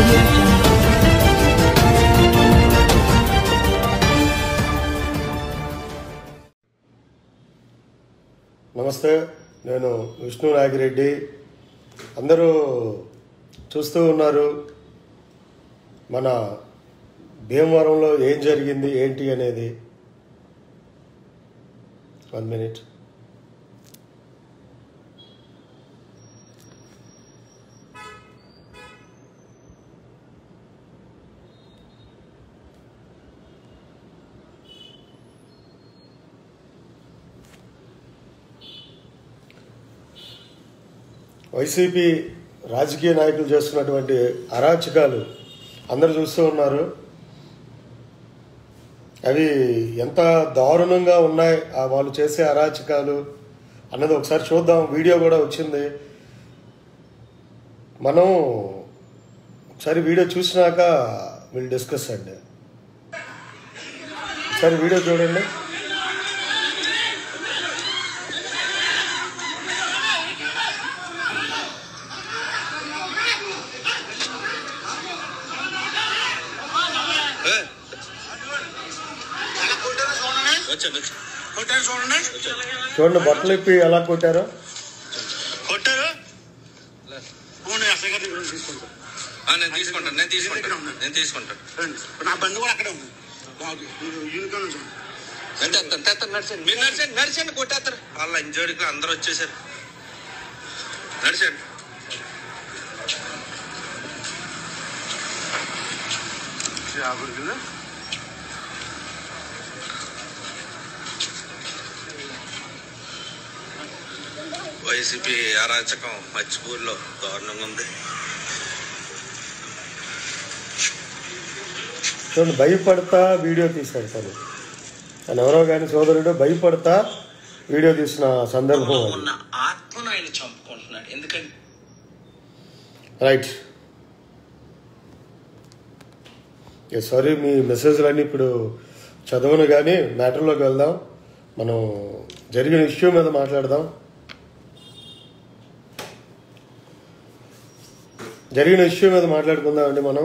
audio jungle. నమస్తే నేను విష్ణు నాగిరెడ్డి అందరూ చూస్తూ ఉన్నారు మన భీమవరంలో ఏం జరిగింది ఏంటి అనేది వన్ మినిట్ వైసీపీ రాజకీయ నాయకులు చేస్తున్నటువంటి అరాచకాలు అందరూ చూస్తూ ఉన్నారు అవి ఎంత దారుణంగా ఉన్నాయి ఆ వాళ్ళు చేసే అరాచకాలు అన్నది ఒకసారి చూద్దాం వీడియో కూడా వచ్చింది మనం ఒకసారి వీడియో చూసినాక విల్ డిస్కస్ అండి ఒకసారి వీడియో చూడండి వచ్చాను కొట్టారు చూడండి చూడండి బట్టలు ఇప్పి ఎలా కొట్టారో కొట్టారు అవును అసలు గారి దగ్గర తీసుకుంటాను ఆ, నేను తీసుకుంటాను నేను తీసుకుంటాను నేను తీసుకుంటాను రండి. నా బండి కూడా అక్కడే ఉంది బాగు యూనికాన్ ఉంది నేను తెస్తాను తెస్తాను నడిచండి మీరు నడిచండి నడిచండి కొట్టేస్తారు వాళ్ళ ఇంజోడికి అందరూ వచ్చేసారు నడిచండి ఆగురికి వైసీపీ అరాచకం మచ్చిపూర్లో దారుణంగా ఉంది చూడండి భయపడతా వీడియో తీశాడు తను తను ఎవరో కానీ సోదరుడు భయపడతా వీడియో తీసిన సందర్భం అది ఉన్న ఆత్మను ఆయన చంపుకుంటున్నాడు ఎందుకంటే రైట్ సారీ మీ మెసేజ్లన్నీ ఇప్పుడు చదవను కానీ మ్యాటర్లోకి వెళ్దాం మనం జరిగిన ఇష్యూ మీద మాట్లాడదాం జరిగిన ఇష్యూ మీద మాట్లాడుకుందాం అండి మనం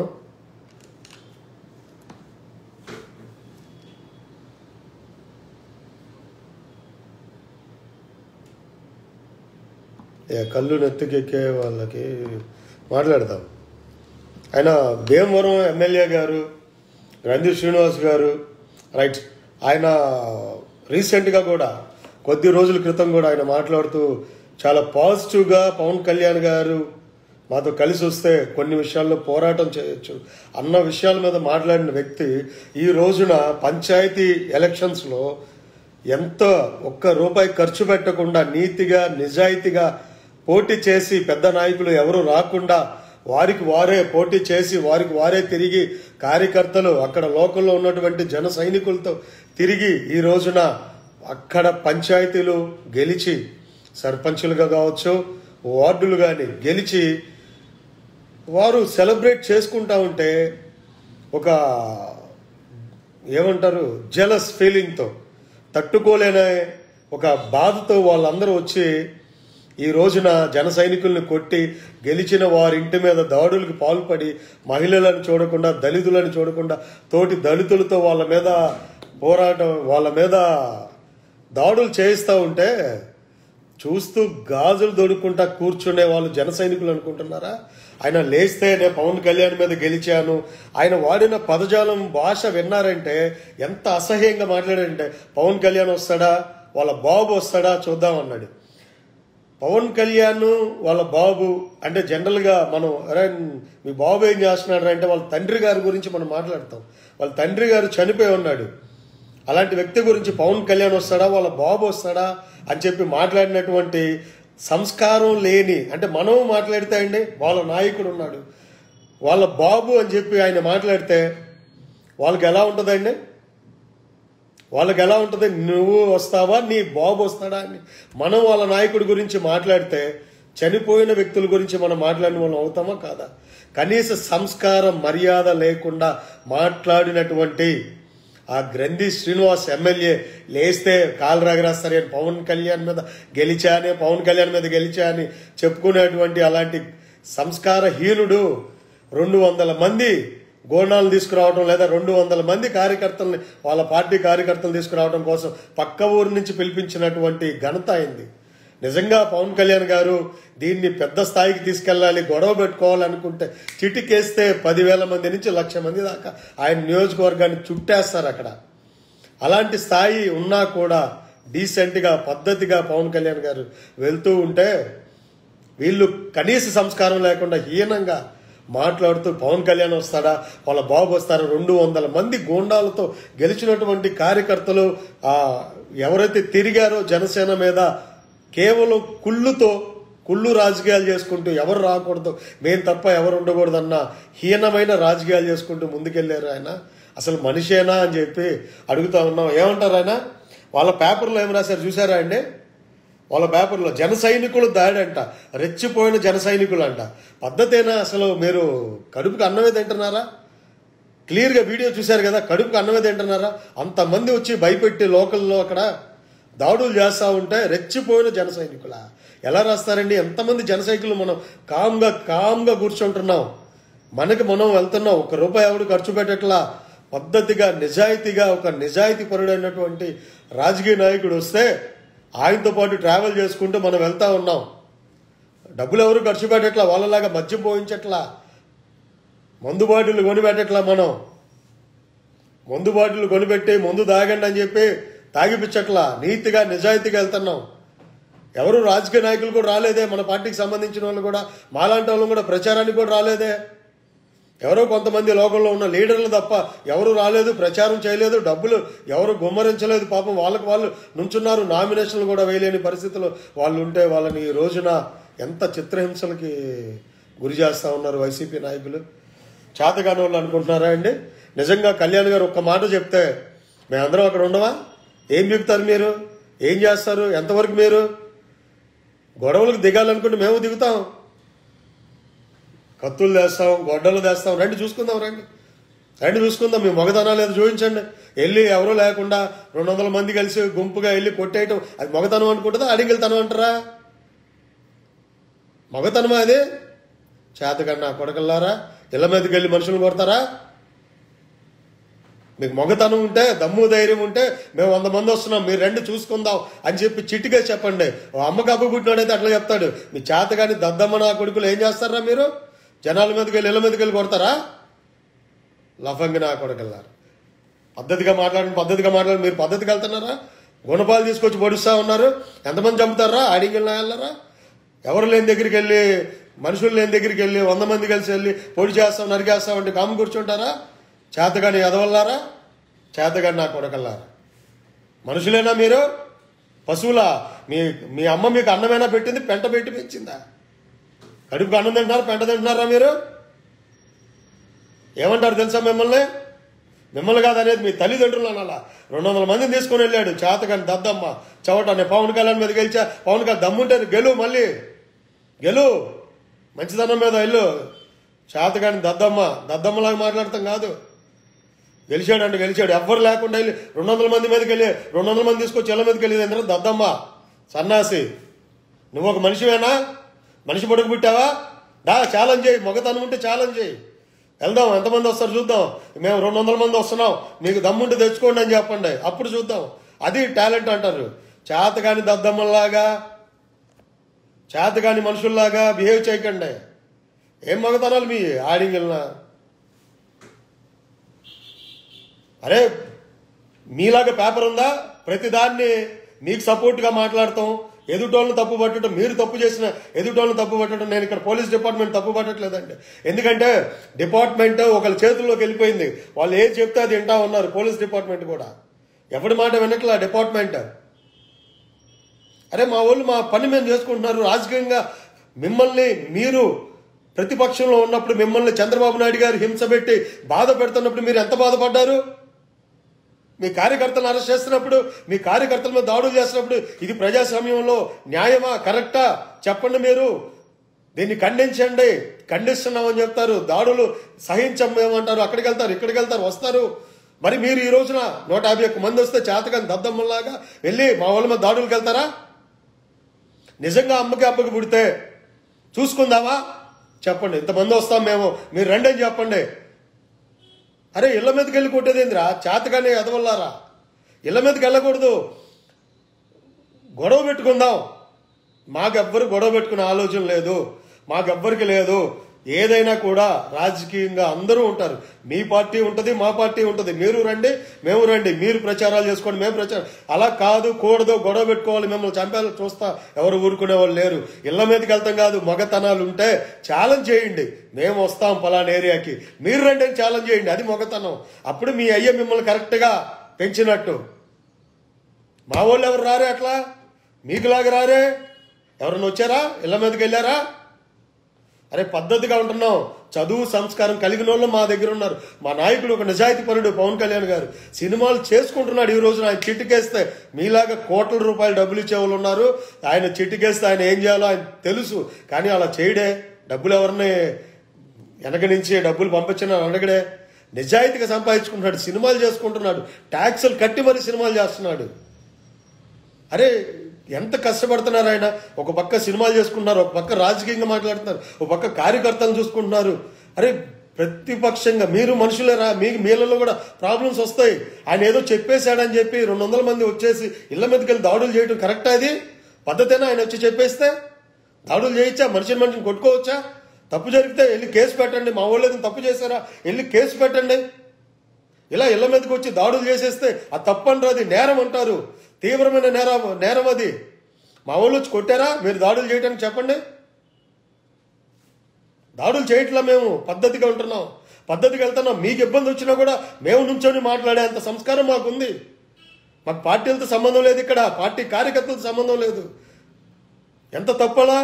ఏ కళ్ళు నెత్తికెక్కే వాళ్ళకి మాట్లాడదాం ఆయన భీమవరం ఎమ్మెల్యే గారు రంది శ్రీనివాస్ గారు రైట్ ఆయన రీసెంట్గా కూడా కొద్ది రోజుల క్రితం కూడా ఆయన మాట్లాడుతూ చాలా పాజిటివ్గా పవన్ కళ్యాణ్ గారు మాతో కలిసి వస్తే కొన్ని విషయాల్లో పోరాటం చేయొచ్చు అన్న విషయాల మీద మాట్లాడిన వ్యక్తి ఈ రోజున పంచాయతీ ఎలక్షన్స్లో ఎంత ఒక్క రూపాయి ఖర్చు పెట్టకుండా నీతిగా నిజాయితీగా పోటీ చేసి పెద్ద నాయకులు ఎవరు రాకుండా వారికి వారే పోటీ చేసి వారికి వారే తిరిగి కార్యకర్తలు అక్కడ లోకల్లో ఉన్నటువంటి జన సైనికులతో తిరిగి ఈ రోజున అక్కడ పంచాయతీలు గెలిచి సర్పంచులుగా కావచ్చు వార్డులు కానీ గెలిచి వారు సెలబ్రేట్ చేసుకుంటా ఉంటే ఒక ఏమంటారు జలస్ ఫీలింగ్తో తట్టుకోలేని ఒక బాధతో వాళ్ళందరూ వచ్చి ఈ రోజున జన సైనికుల్ని కొట్టి గెలిచిన వారి ఇంటి మీద దాడులకు పాల్పడి మహిళలను చూడకుండా దళితులను చూడకుండా తోటి దళితులతో వాళ్ళ మీద పోరాటం వాళ్ళ మీద దాడులు చేయిస్తూ ఉంటే చూస్తూ గాజులు దొడుక్కుంటా కూర్చునే వాళ్ళు జన సైనికులు అనుకుంటున్నారా ఆయన లేస్తే నేను పవన్ కళ్యాణ్ మీద గెలిచాను ఆయన వాడిన పదజాలం భాష విన్నారంటే ఎంత అసహ్యంగా మాట్లాడారంటే పవన్ కళ్యాణ్ వస్తాడా వాళ్ళ బాబు వస్తాడా చూద్దాం అన్నాడు పవన్ కళ్యాణ్ వాళ్ళ బాబు అంటే జనరల్గా మనం అరే మీ బాబు ఏం చేస్తున్నాడు అంటే వాళ్ళ తండ్రి గారి గురించి మనం మాట్లాడతాం వాళ్ళ తండ్రి గారు చనిపోయి ఉన్నాడు అలాంటి వ్యక్తి గురించి పవన్ కళ్యాణ్ వస్తాడా వాళ్ళ బాబు వస్తాడా అని చెప్పి మాట్లాడినటువంటి సంస్కారం లేని అంటే మనం మాట్లాడితే అండి వాళ్ళ నాయకుడు ఉన్నాడు వాళ్ళ బాబు అని చెప్పి ఆయన మాట్లాడితే వాళ్ళకి ఎలా ఉంటుందండి వాళ్ళకి ఎలా ఉంటుంది నువ్వు వస్తావా నీ బాబు వస్తాడా అని మనం వాళ్ళ నాయకుడి గురించి మాట్లాడితే చనిపోయిన వ్యక్తుల గురించి మనం మాట్లాడిన వాళ్ళం అవుతామా కాదా కనీస సంస్కారం మర్యాద లేకుండా మాట్లాడినటువంటి ఆ గ్రంథి శ్రీనివాస్ ఎమ్మెల్యే లేస్తే కాలు రాగరాస్తారు అని పవన్ కళ్యాణ్ మీద గెలిచానే పవన్ కళ్యాణ్ మీద గెలిచా అని చెప్పుకునేటువంటి అలాంటి సంస్కారహీనుడు రెండు వందల మంది గోండాలను తీసుకురావడం లేదా రెండు వందల మంది కార్యకర్తల్ని వాళ్ళ పార్టీ కార్యకర్తలు తీసుకురావడం కోసం పక్క ఊరు నుంచి పిలిపించినటువంటి ఘనత అయింది నిజంగా పవన్ కళ్యాణ్ గారు దీన్ని పెద్ద స్థాయికి తీసుకెళ్ళాలి గొడవ పెట్టుకోవాలనుకుంటే చిటికేస్తే పదివేల మంది నుంచి లక్ష మంది దాకా ఆయన నియోజకవర్గాన్ని చుట్టేస్తారు అక్కడ అలాంటి స్థాయి ఉన్నా కూడా డీసెంట్గా పద్ధతిగా పవన్ కళ్యాణ్ గారు వెళ్తూ ఉంటే వీళ్ళు కనీస సంస్కారం లేకుండా హీనంగా మాట్లాడుతూ పవన్ కళ్యాణ్ వస్తాడా వాళ్ళ బాబు వస్తారా రెండు వందల మంది గూండాలతో గెలిచినటువంటి కార్యకర్తలు ఆ ఎవరైతే తిరిగారో జనసేన మీద కేవలం కుళ్ళుతో కుళ్ళు రాజకీయాలు చేసుకుంటూ ఎవరు రాకూడదు మేము తప్ప ఎవరు ఉండకూడదన్న హీనమైన రాజకీయాలు చేసుకుంటూ ముందుకెళ్లారు ఆయన అసలు మనిషేనా అని చెప్పి అడుగుతా ఉన్నాం ఏమంటారు ఆయన వాళ్ళ పేపర్లో ఏం రాశారు చూసారా అండి వాళ్ళ పేపర్లో జన సైనికులు దాడంట రెచ్చిపోయిన జన సైనికులు అంట పద్ధతేనా అసలు మీరు కడుపుకి అన్నమే తింటున్నారా క్లియర్గా వీడియో చూశారు కదా కడుపుకి అన్నమే తింటున్నారా అంతమంది వచ్చి భయపెట్టి లోకల్లో అక్కడ దాడులు చేస్తూ ఉంటే రెచ్చిపోయిన జన సైనికుల ఎలా రాస్తారండి ఎంతమంది జన సైనికులు మనం కామ్గా కామ్గా కూర్చుంటున్నాం మనకి మనం వెళ్తున్నాం ఒక రూపాయి ఎవడు ఖర్చు పెట్టట్లా పద్ధతిగా నిజాయితీగా ఒక నిజాయితీ పరుడైనటువంటి రాజకీయ నాయకుడు వస్తే ఆయనతో పాటు ట్రావెల్ చేసుకుంటూ మనం వెళ్తా ఉన్నాం డబ్బులు ఎవరు ఖర్చు పెట్టట్లా వాళ్ళలాగా మద్యం పోయించట్లా మందు బాటిల్ కొనిపెట్టట్లా మనం మందు బాటిల్ కొనిపెట్టి మందు తాగండి అని చెప్పి తాగిపించట్లా నీతిగా నిజాయితీగా వెళ్తున్నాం ఎవరు రాజకీయ నాయకులు కూడా రాలేదే మన పార్టీకి సంబంధించిన వాళ్ళు కూడా మాలాంటి వాళ్ళు కూడా ప్రచారానికి కూడా రాలేదే ఎవరో కొంతమంది లోకంలో ఉన్న లీడర్లు తప్ప ఎవరు రాలేదు ప్రచారం చేయలేదు డబ్బులు ఎవరు గుమ్మరించలేదు పాపం వాళ్ళకి వాళ్ళు నుంచున్నారు నామినేషన్లు కూడా వేయలేని పరిస్థితులు వాళ్ళు ఉంటే వాళ్ళని ఈ రోజున ఎంత చిత్రహింసలకి గురి చేస్తా ఉన్నారు వైసీపీ నాయకులు చేతగాని వాళ్ళు అనుకుంటున్నారా అండి నిజంగా కళ్యాణ్ గారు ఒక్క మాట చెప్తే మేమందరం అక్కడ ఉండవా ఏం చెప్తారు మీరు ఏం చేస్తారు ఎంతవరకు మీరు గొడవలకు దిగాలనుకుంటే మేము దిగుతాం కత్తులు తెస్తాం గొడ్డలు తెస్తాం రండి చూసుకుందాం రండి రండి చూసుకుందాం మీ మగతనాలు ఏదో చూపించండి వెళ్ళి ఎవరూ లేకుండా రెండు వందల మంది కలిసి గుంపుగా వెళ్ళి కొట్టేయటం అది మగతనం అనుకుంటుందా అడిగిల్తనం అంటారా మగతనమా అది చేతకన్నా కొడకల్లారా ఇళ్ళ మీదకి వెళ్ళి మనుషులు కొడతారా మీకు మొగతనం ఉంటే దమ్ము ధైర్యం ఉంటే మేము వంద మంది వస్తున్నాం మీరు రెండు చూసుకుందాం అని చెప్పి చిట్టిగా చెప్పండి ఓ అమ్మకి అబ్బు పుట్టినాడైతే అట్లా చెప్తాడు మీ చేత కానీ దద్దమ్మ నా కొడుకులు ఏం చేస్తారా మీరు జనాల మీదకి వెళ్ళి ఇళ్ళ మీదకి వెళ్ళి కొడతారా లఫంగి నా కొడుకెళ్ళారు పద్ధతిగా మాట్లాడిన పద్ధతిగా మాట్లాడి మీరు పద్ధతికి వెళ్తున్నారా గుణపాలు తీసుకొచ్చి పొడుస్తా ఉన్నారు ఎంతమంది చంపుతారా ఆడికి వెళ్ళారా ఎవరు లేని దగ్గరికి వెళ్ళి మనుషులు లేని దగ్గరికి వెళ్ళి వంద మంది కలిసి వెళ్ళి పొడి చేస్తాం నరికేస్తాం అంటే కాము కూర్చుంటారా చేతగాని ఎదవల్లారా చేతగాని నా కొడకల్లారా మనుషులేనా మీరు పశువులా మీ మీ అమ్మ మీకు అన్నమైనా పెట్టింది పెంట పెట్టి పెంచిందా కడుపుకు అన్నం తింటున్నారా పెంట తింటున్నారా మీరు ఏమంటారు తెలుసా మిమ్మల్ని మిమ్మల్ని కాదనేది మీ తల్లిదండ్రులు అనాలా రెండు వందల మందిని తీసుకొని వెళ్ళాడు చేతగాని దద్దమ్మ చవట నేను పవన్ కళ్యాణ్ మీద గెలిచా పవన్ కళ్యాణ్ దమ్ముంటే గెలు మళ్ళీ గెలు మంచిదనం మీద వెళ్ళు చేతగాని దద్దమ్మ దద్దమ్మలాగా మాట్లాడతాం కాదు గెలిచాడు అంటే గెలిచాడు ఎవ్వరు లేకుండా వెళ్ళి రెండు వందల మంది మీదకి వెళ్ళి రెండు వందల మంది తీసుకొచ్చి ఇళ్ళ మీదకి వెళ్ళి ఎందుకంటే దద్దమ్మ సన్నాసి నువ్వు ఒక మనిషివేనా మనిషి పొడుగు పుట్టావా దా ఛాలెంజ్ చేయి మగతనం ఉంటే ఛాలెంజ్ చేయి వెళ్దాం ఎంతమంది వస్తారు చూద్దాం మేము రెండు వందల మంది వస్తున్నాం మీకు దమ్ముంటే తెచ్చుకోండి అని చెప్పండి అప్పుడు చూద్దాం అది టాలెంట్ అంటారు చేతగాని దద్దమ్మలాగా చేతగాని మనుషుల్లాగా బిహేవ్ చేయకండి ఏం మగతనాలు మీ ఆడింగిల్నా అరే మీలాగా పేపర్ ఉందా ప్రతిదాన్ని మీకు సపోర్ట్గా మాట్లాడతాం ఎదుటోళ్ళని తప్పు పట్టడం మీరు తప్పు చేసిన ఎదుటోళ్ళని తప్పు పట్టడం నేను ఇక్కడ పోలీస్ డిపార్ట్మెంట్ తప్పు పట్టట్లేదండి ఎందుకంటే డిపార్ట్మెంట్ ఒకళ్ళ చేతుల్లోకి వెళ్ళిపోయింది వాళ్ళు ఏం చెప్తే అది వింటా ఉన్నారు పోలీస్ డిపార్ట్మెంట్ కూడా ఎవరి మాట వినట్లా డిపార్ట్మెంట్ అరే మా వాళ్ళు మా పని మేము చేసుకుంటున్నారు రాజకీయంగా మిమ్మల్ని మీరు ప్రతిపక్షంలో ఉన్నప్పుడు మిమ్మల్ని చంద్రబాబు నాయుడు గారు హింస పెట్టి బాధ పెడుతున్నప్పుడు మీరు ఎంత బాధపడ్డారు మీ కార్యకర్తలను అరెస్ట్ చేస్తున్నప్పుడు మీ కార్యకర్తల మీద దాడులు చేస్తున్నప్పుడు ఇది ప్రజాస్వామ్యంలో న్యాయమా కరెక్టా చెప్పండి మీరు దీన్ని ఖండించండి ఖండిస్తున్నామని చెప్తారు దాడులు సహించం మేమంటారు అక్కడికి వెళ్తారు ఇక్కడికి వెళ్తారు వస్తారు మరి మీరు ఈ రోజున నూట యాభై ఒక్క మంది వస్తే చేతకాని దద్దమ్మలాగా వెళ్ళి మా వాళ్ళ మీద దాడులకు వెళ్తారా నిజంగా అమ్మకి అబ్బకి పుడితే చూసుకుందామా చెప్పండి ఇంతమంది వస్తాం మేము మీరు రండి అని చెప్పండి అరే ఇళ్ళ మీదకి వెళ్ళి కొట్టేదేందిరా చేతగానే ఎదవల్లారా ఇళ్ళ మీదకి వెళ్ళకూడదు గొడవ పెట్టుకుందాం మాకెవ్వరు గొడవ పెట్టుకునే ఆలోచన లేదు మాకెవ్వరికి లేదు ఏదైనా కూడా రాజకీయంగా అందరూ ఉంటారు మీ పార్టీ ఉంటుంది మా పార్టీ ఉంటుంది మీరు రండి మేము రండి మీరు ప్రచారాలు చేసుకోండి మేము ప్రచారం అలా కాదు కూడదు గొడవ పెట్టుకోవాలి మిమ్మల్ని చంపేయాలి చూస్తా ఎవరు ఊరుకునే వాళ్ళు లేరు ఇళ్ల మీదకి వెళ్తాం కాదు మగతనాలు ఉంటే ఛాలెంజ్ చేయండి మేము వస్తాం పలానా ఏరియాకి మీరు రండి అని ఛాలెంజ్ చేయండి అది మగతనం అప్పుడు మీ అయ్య మిమ్మల్ని కరెక్ట్గా పెంచినట్టు మా వాళ్ళు ఎవరు రారే అట్లా మీకులాగా రారే ఎవరన్నా వచ్చారా ఇళ్ళ మీదకి వెళ్ళారా అరే పద్ధతిగా ఉంటున్నాం చదువు సంస్కారం కలిగిన వాళ్ళు మా దగ్గర ఉన్నారు మా నాయకుడు ఒక నిజాయితీ పరుడు పవన్ కళ్యాణ్ గారు సినిమాలు చేసుకుంటున్నాడు ఈ రోజున ఆయన చిట్టుకేస్తే మీలాగా కోట్ల రూపాయలు డబ్బులు ఇచ్చే వాళ్ళు ఉన్నారు ఆయన చిట్టుకేస్తే ఆయన ఏం చేయాలో ఆయన తెలుసు కానీ అలా చేయడే డబ్బులు ఎవరిని వెనక నుంచి డబ్బులు పంపించిన అడగడే నిజాయితీగా సంపాదించుకుంటున్నాడు సినిమాలు చేసుకుంటున్నాడు ట్యాక్సులు కట్టి మరి సినిమాలు చేస్తున్నాడు అరే ఎంత కష్టపడుతున్నారు ఆయన ఒక పక్క సినిమాలు చేసుకుంటున్నారు ఒక పక్క రాజకీయంగా మాట్లాడుతున్నారు ఒక పక్క కార్యకర్తలను చూసుకుంటున్నారు అరే ప్రతిపక్షంగా మీరు మనుషులేరా మీ మీలలో కూడా ప్రాబ్లమ్స్ వస్తాయి ఆయన ఏదో చెప్పేశాడని చెప్పి రెండు వందల మంది వచ్చేసి ఇళ్ల మీదకి వెళ్ళి దాడులు చేయడం కరెక్టా అది పద్ధతేనా ఆయన వచ్చి చెప్పేస్తే దాడులు చేయొచ్చా మనిషిని మనిషిని కొట్టుకోవచ్చా తప్పు జరిగితే వెళ్ళి కేసు పెట్టండి మా వాళ్ళు ఏదైనా తప్పు చేశారా వెళ్ళి కేసు పెట్టండి ఇలా ఇళ్ల మీదకి వచ్చి దాడులు చేసేస్తే అది తప్పంటారు అది నేరం అంటారు తీవ్రమైన నేరం నేరం అది మా వాళ్ళు వచ్చి కొట్టారా మీరు దాడులు చేయడానికి చెప్పండి దాడులు చేయట్లా మేము పద్ధతిగా ఉంటున్నాం పద్ధతిగా వెళ్తున్నాం మీకు ఇబ్బంది వచ్చినా కూడా మేము నుంచొని మాట్లాడే అంత సంస్కారం మాకుంది మాకు పార్టీలతో సంబంధం లేదు ఇక్కడ పార్టీ కార్యకర్తలతో సంబంధం లేదు ఎంత తప్పలా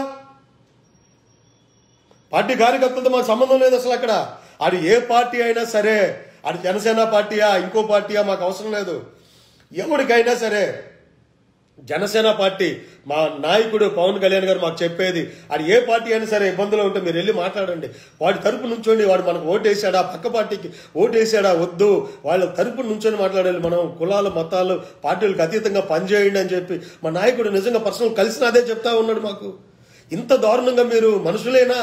పార్టీ కార్యకర్తలతో మాకు సంబంధం లేదు అసలు అక్కడ అది ఏ పార్టీ అయినా సరే అది జనసేన పార్టీయా ఇంకో పార్టీయా మాకు అవసరం లేదు ఎవరికైనా సరే జనసేన పార్టీ మా నాయకుడు పవన్ కళ్యాణ్ గారు మాకు చెప్పేది అది ఏ పార్టీ అయినా సరే ఇబ్బందులు ఉంటే మీరు వెళ్ళి మాట్లాడండి వాడి తరపు నుంచోండి వాడు మనకు ఓటేసాడా పక్క పార్టీకి ఓటేసాడా వద్దు వాళ్ళ తరపు నుంచొని మాట్లాడాలి మనం కులాలు మతాలు పార్టీలకు అతీతంగా పనిచేయండి అని చెప్పి మా నాయకుడు నిజంగా పర్సనల్ కలిసిన అదే చెప్తా ఉన్నాడు మాకు ఇంత దారుణంగా మీరు మనుషులేనా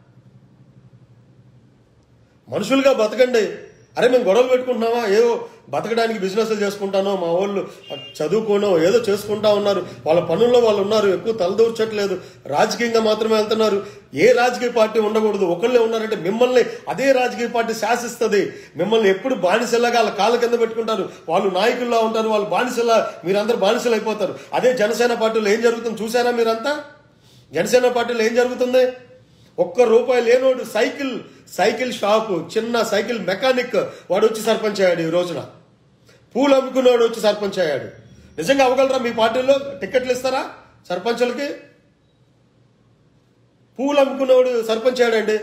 మనుషులుగా బతకండి అరే మేము గొడవలు పెట్టుకుంటున్నామా ఏదో బతకడానికి బిజినెస్లు చేసుకుంటానో మా వాళ్ళు చదువుకోనో ఏదో చేసుకుంటా ఉన్నారు వాళ్ళ పనుల్లో వాళ్ళు ఉన్నారు ఎక్కువ తలదూర్చట్లేదు రాజకీయంగా మాత్రమే వెళ్తున్నారు ఏ రాజకీయ పార్టీ ఉండకూడదు ఒకళ్ళే ఉన్నారంటే మిమ్మల్ని అదే రాజకీయ పార్టీ శాసిస్తుంది మిమ్మల్ని ఎప్పుడు బానిసలాగా వాళ్ళ కాళ్ళ కింద పెట్టుకుంటారు వాళ్ళు నాయకుల్లా ఉంటారు వాళ్ళు బానిసలా మీరందరూ బానిసలు అయిపోతారు అదే జనసేన పార్టీలో ఏం జరుగుతుంది చూసారా మీరంతా జనసేన పార్టీలో ఏం జరుగుతుంది ఒక్క రూపాయి లేనోడు సైకిల్ సైకిల్ షాప్ చిన్న సైకిల్ మెకానిక్ వాడు వచ్చి సర్పంచ్ అయ్యాడు ఈ రోజున పూలు అమ్ముకున్నవాడు వచ్చి సర్పంచ్ అయ్యాడు నిజంగా అవ్వగలరా మీ పార్టీలో టికెట్లు ఇస్తారా సర్పంచులకి పూలు అమ్ముకున్నవాడు సర్పంచ్ అయ్యాడండి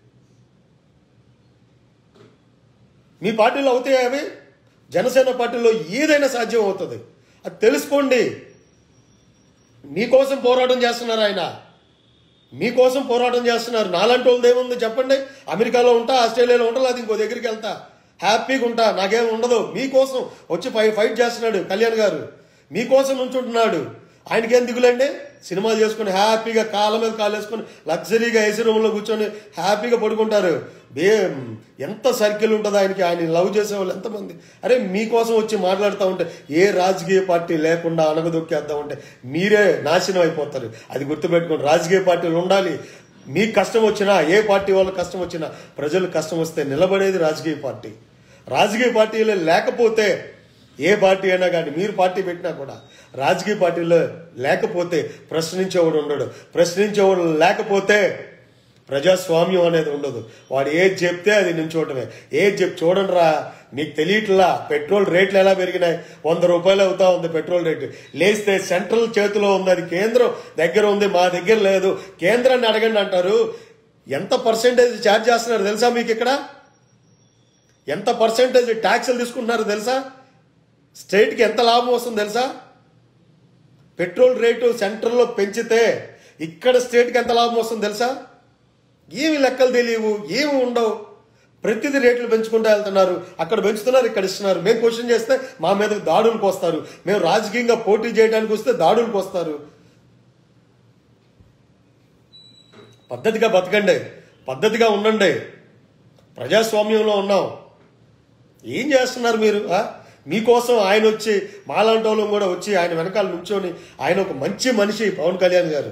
మీ పార్టీలో అవుతాయి అవి జనసేన పార్టీలో ఏదైనా సాధ్యం అవుతుంది అది తెలుసుకోండి మీకోసం పోరాటం చేస్తున్నారు ఆయన మీకోసం పోరాటం చేస్తున్నారు నాలంటి వాళ్ళది ఏముంది చెప్పండి అమెరికాలో ఉంటా ఆస్ట్రేలియాలో ఉంటా లేదా ఇంకో దగ్గరికి వెళ్తా హ్యాపీగా ఉంటా నాకేం ఉండదు మీకోసం వచ్చి ఫై ఫైట్ చేస్తున్నాడు కళ్యాణ్ గారు మీకోసం నుంచుంటున్నాడు ఆయనకేం దిగులండి సినిమాలు చేసుకుని హ్యాపీగా కాళ్ళ మీద కాలు వేసుకుని లగ్జరీగా ఏసీ రూమ్లో కూర్చొని హ్యాపీగా పడుకుంటారు బే ఎంత సర్కిల్ ఉంటుంది ఆయనకి ఆయన లవ్ చేసేవాళ్ళు ఎంతమంది అరే మీకోసం వచ్చి మాట్లాడుతూ ఉంటే ఏ రాజకీయ పార్టీ లేకుండా అనగదొక్కేద్దాం ఉంటే మీరే నాశనం అయిపోతారు అది గుర్తుపెట్టుకోండి రాజకీయ పార్టీలు ఉండాలి మీకు కష్టం వచ్చినా ఏ పార్టీ వాళ్ళకి కష్టం వచ్చినా ప్రజలకు కష్టం వస్తే నిలబడేది రాజకీయ పార్టీ రాజకీయ పార్టీలు లేకపోతే ఏ పార్టీ అయినా కానీ మీరు పార్టీ పెట్టినా కూడా రాజకీయ పార్టీలో లేకపోతే ప్రశ్నించేవాడు ఉండడు ప్రశ్నించేవాడు లేకపోతే ప్రజాస్వామ్యం అనేది ఉండదు వాడు ఏది చెప్తే అది నించోవటమే ఏది చెప్పి చూడండి రా నీకు తెలియట్లా పెట్రోల్ రేట్లు ఎలా పెరిగినాయి వంద రూపాయలు అవుతా ఉంది పెట్రోల్ రేటు లేస్తే సెంట్రల్ చేతిలో ఉంది అది కేంద్రం దగ్గర ఉంది మా దగ్గర లేదు కేంద్రాన్ని అడగండి అంటారు ఎంత పర్సెంటేజ్ ఛార్జ్ చేస్తున్నారు తెలుసా మీకు ఇక్కడ ఎంత పర్సెంటేజ్ ట్యాక్సులు తీసుకుంటున్నారు తెలుసా స్టేట్కి ఎంత లాభం వస్తుంది తెలుసా పెట్రోల్ రేటు సెంట్రల్లో పెంచితే ఇక్కడ స్టేట్కి ఎంత లాభం వస్తుంది తెలుసా ఏమి లెక్కలు తెలియవు ఏమి ఉండవు ప్రతిదీ రేట్లు పెంచుకుంటూ వెళ్తున్నారు అక్కడ పెంచుతున్నారు ఇక్కడ ఇస్తున్నారు మేము క్వశ్చన్ చేస్తే మా మీద దాడులకు వస్తారు మేము రాజకీయంగా పోటీ చేయడానికి వస్తే దాడులకు వస్తారు పద్ధతిగా బతకండి పద్ధతిగా ఉండండి ప్రజాస్వామ్యంలో ఉన్నాం ఏం చేస్తున్నారు మీరు ఆ? మీకోసం ఆయన వచ్చి మాలాంటి వాళ్ళం కూడా వచ్చి ఆయన వెనకాల నుంచొని ఆయన ఒక మంచి మనిషి పవన్ కళ్యాణ్ గారు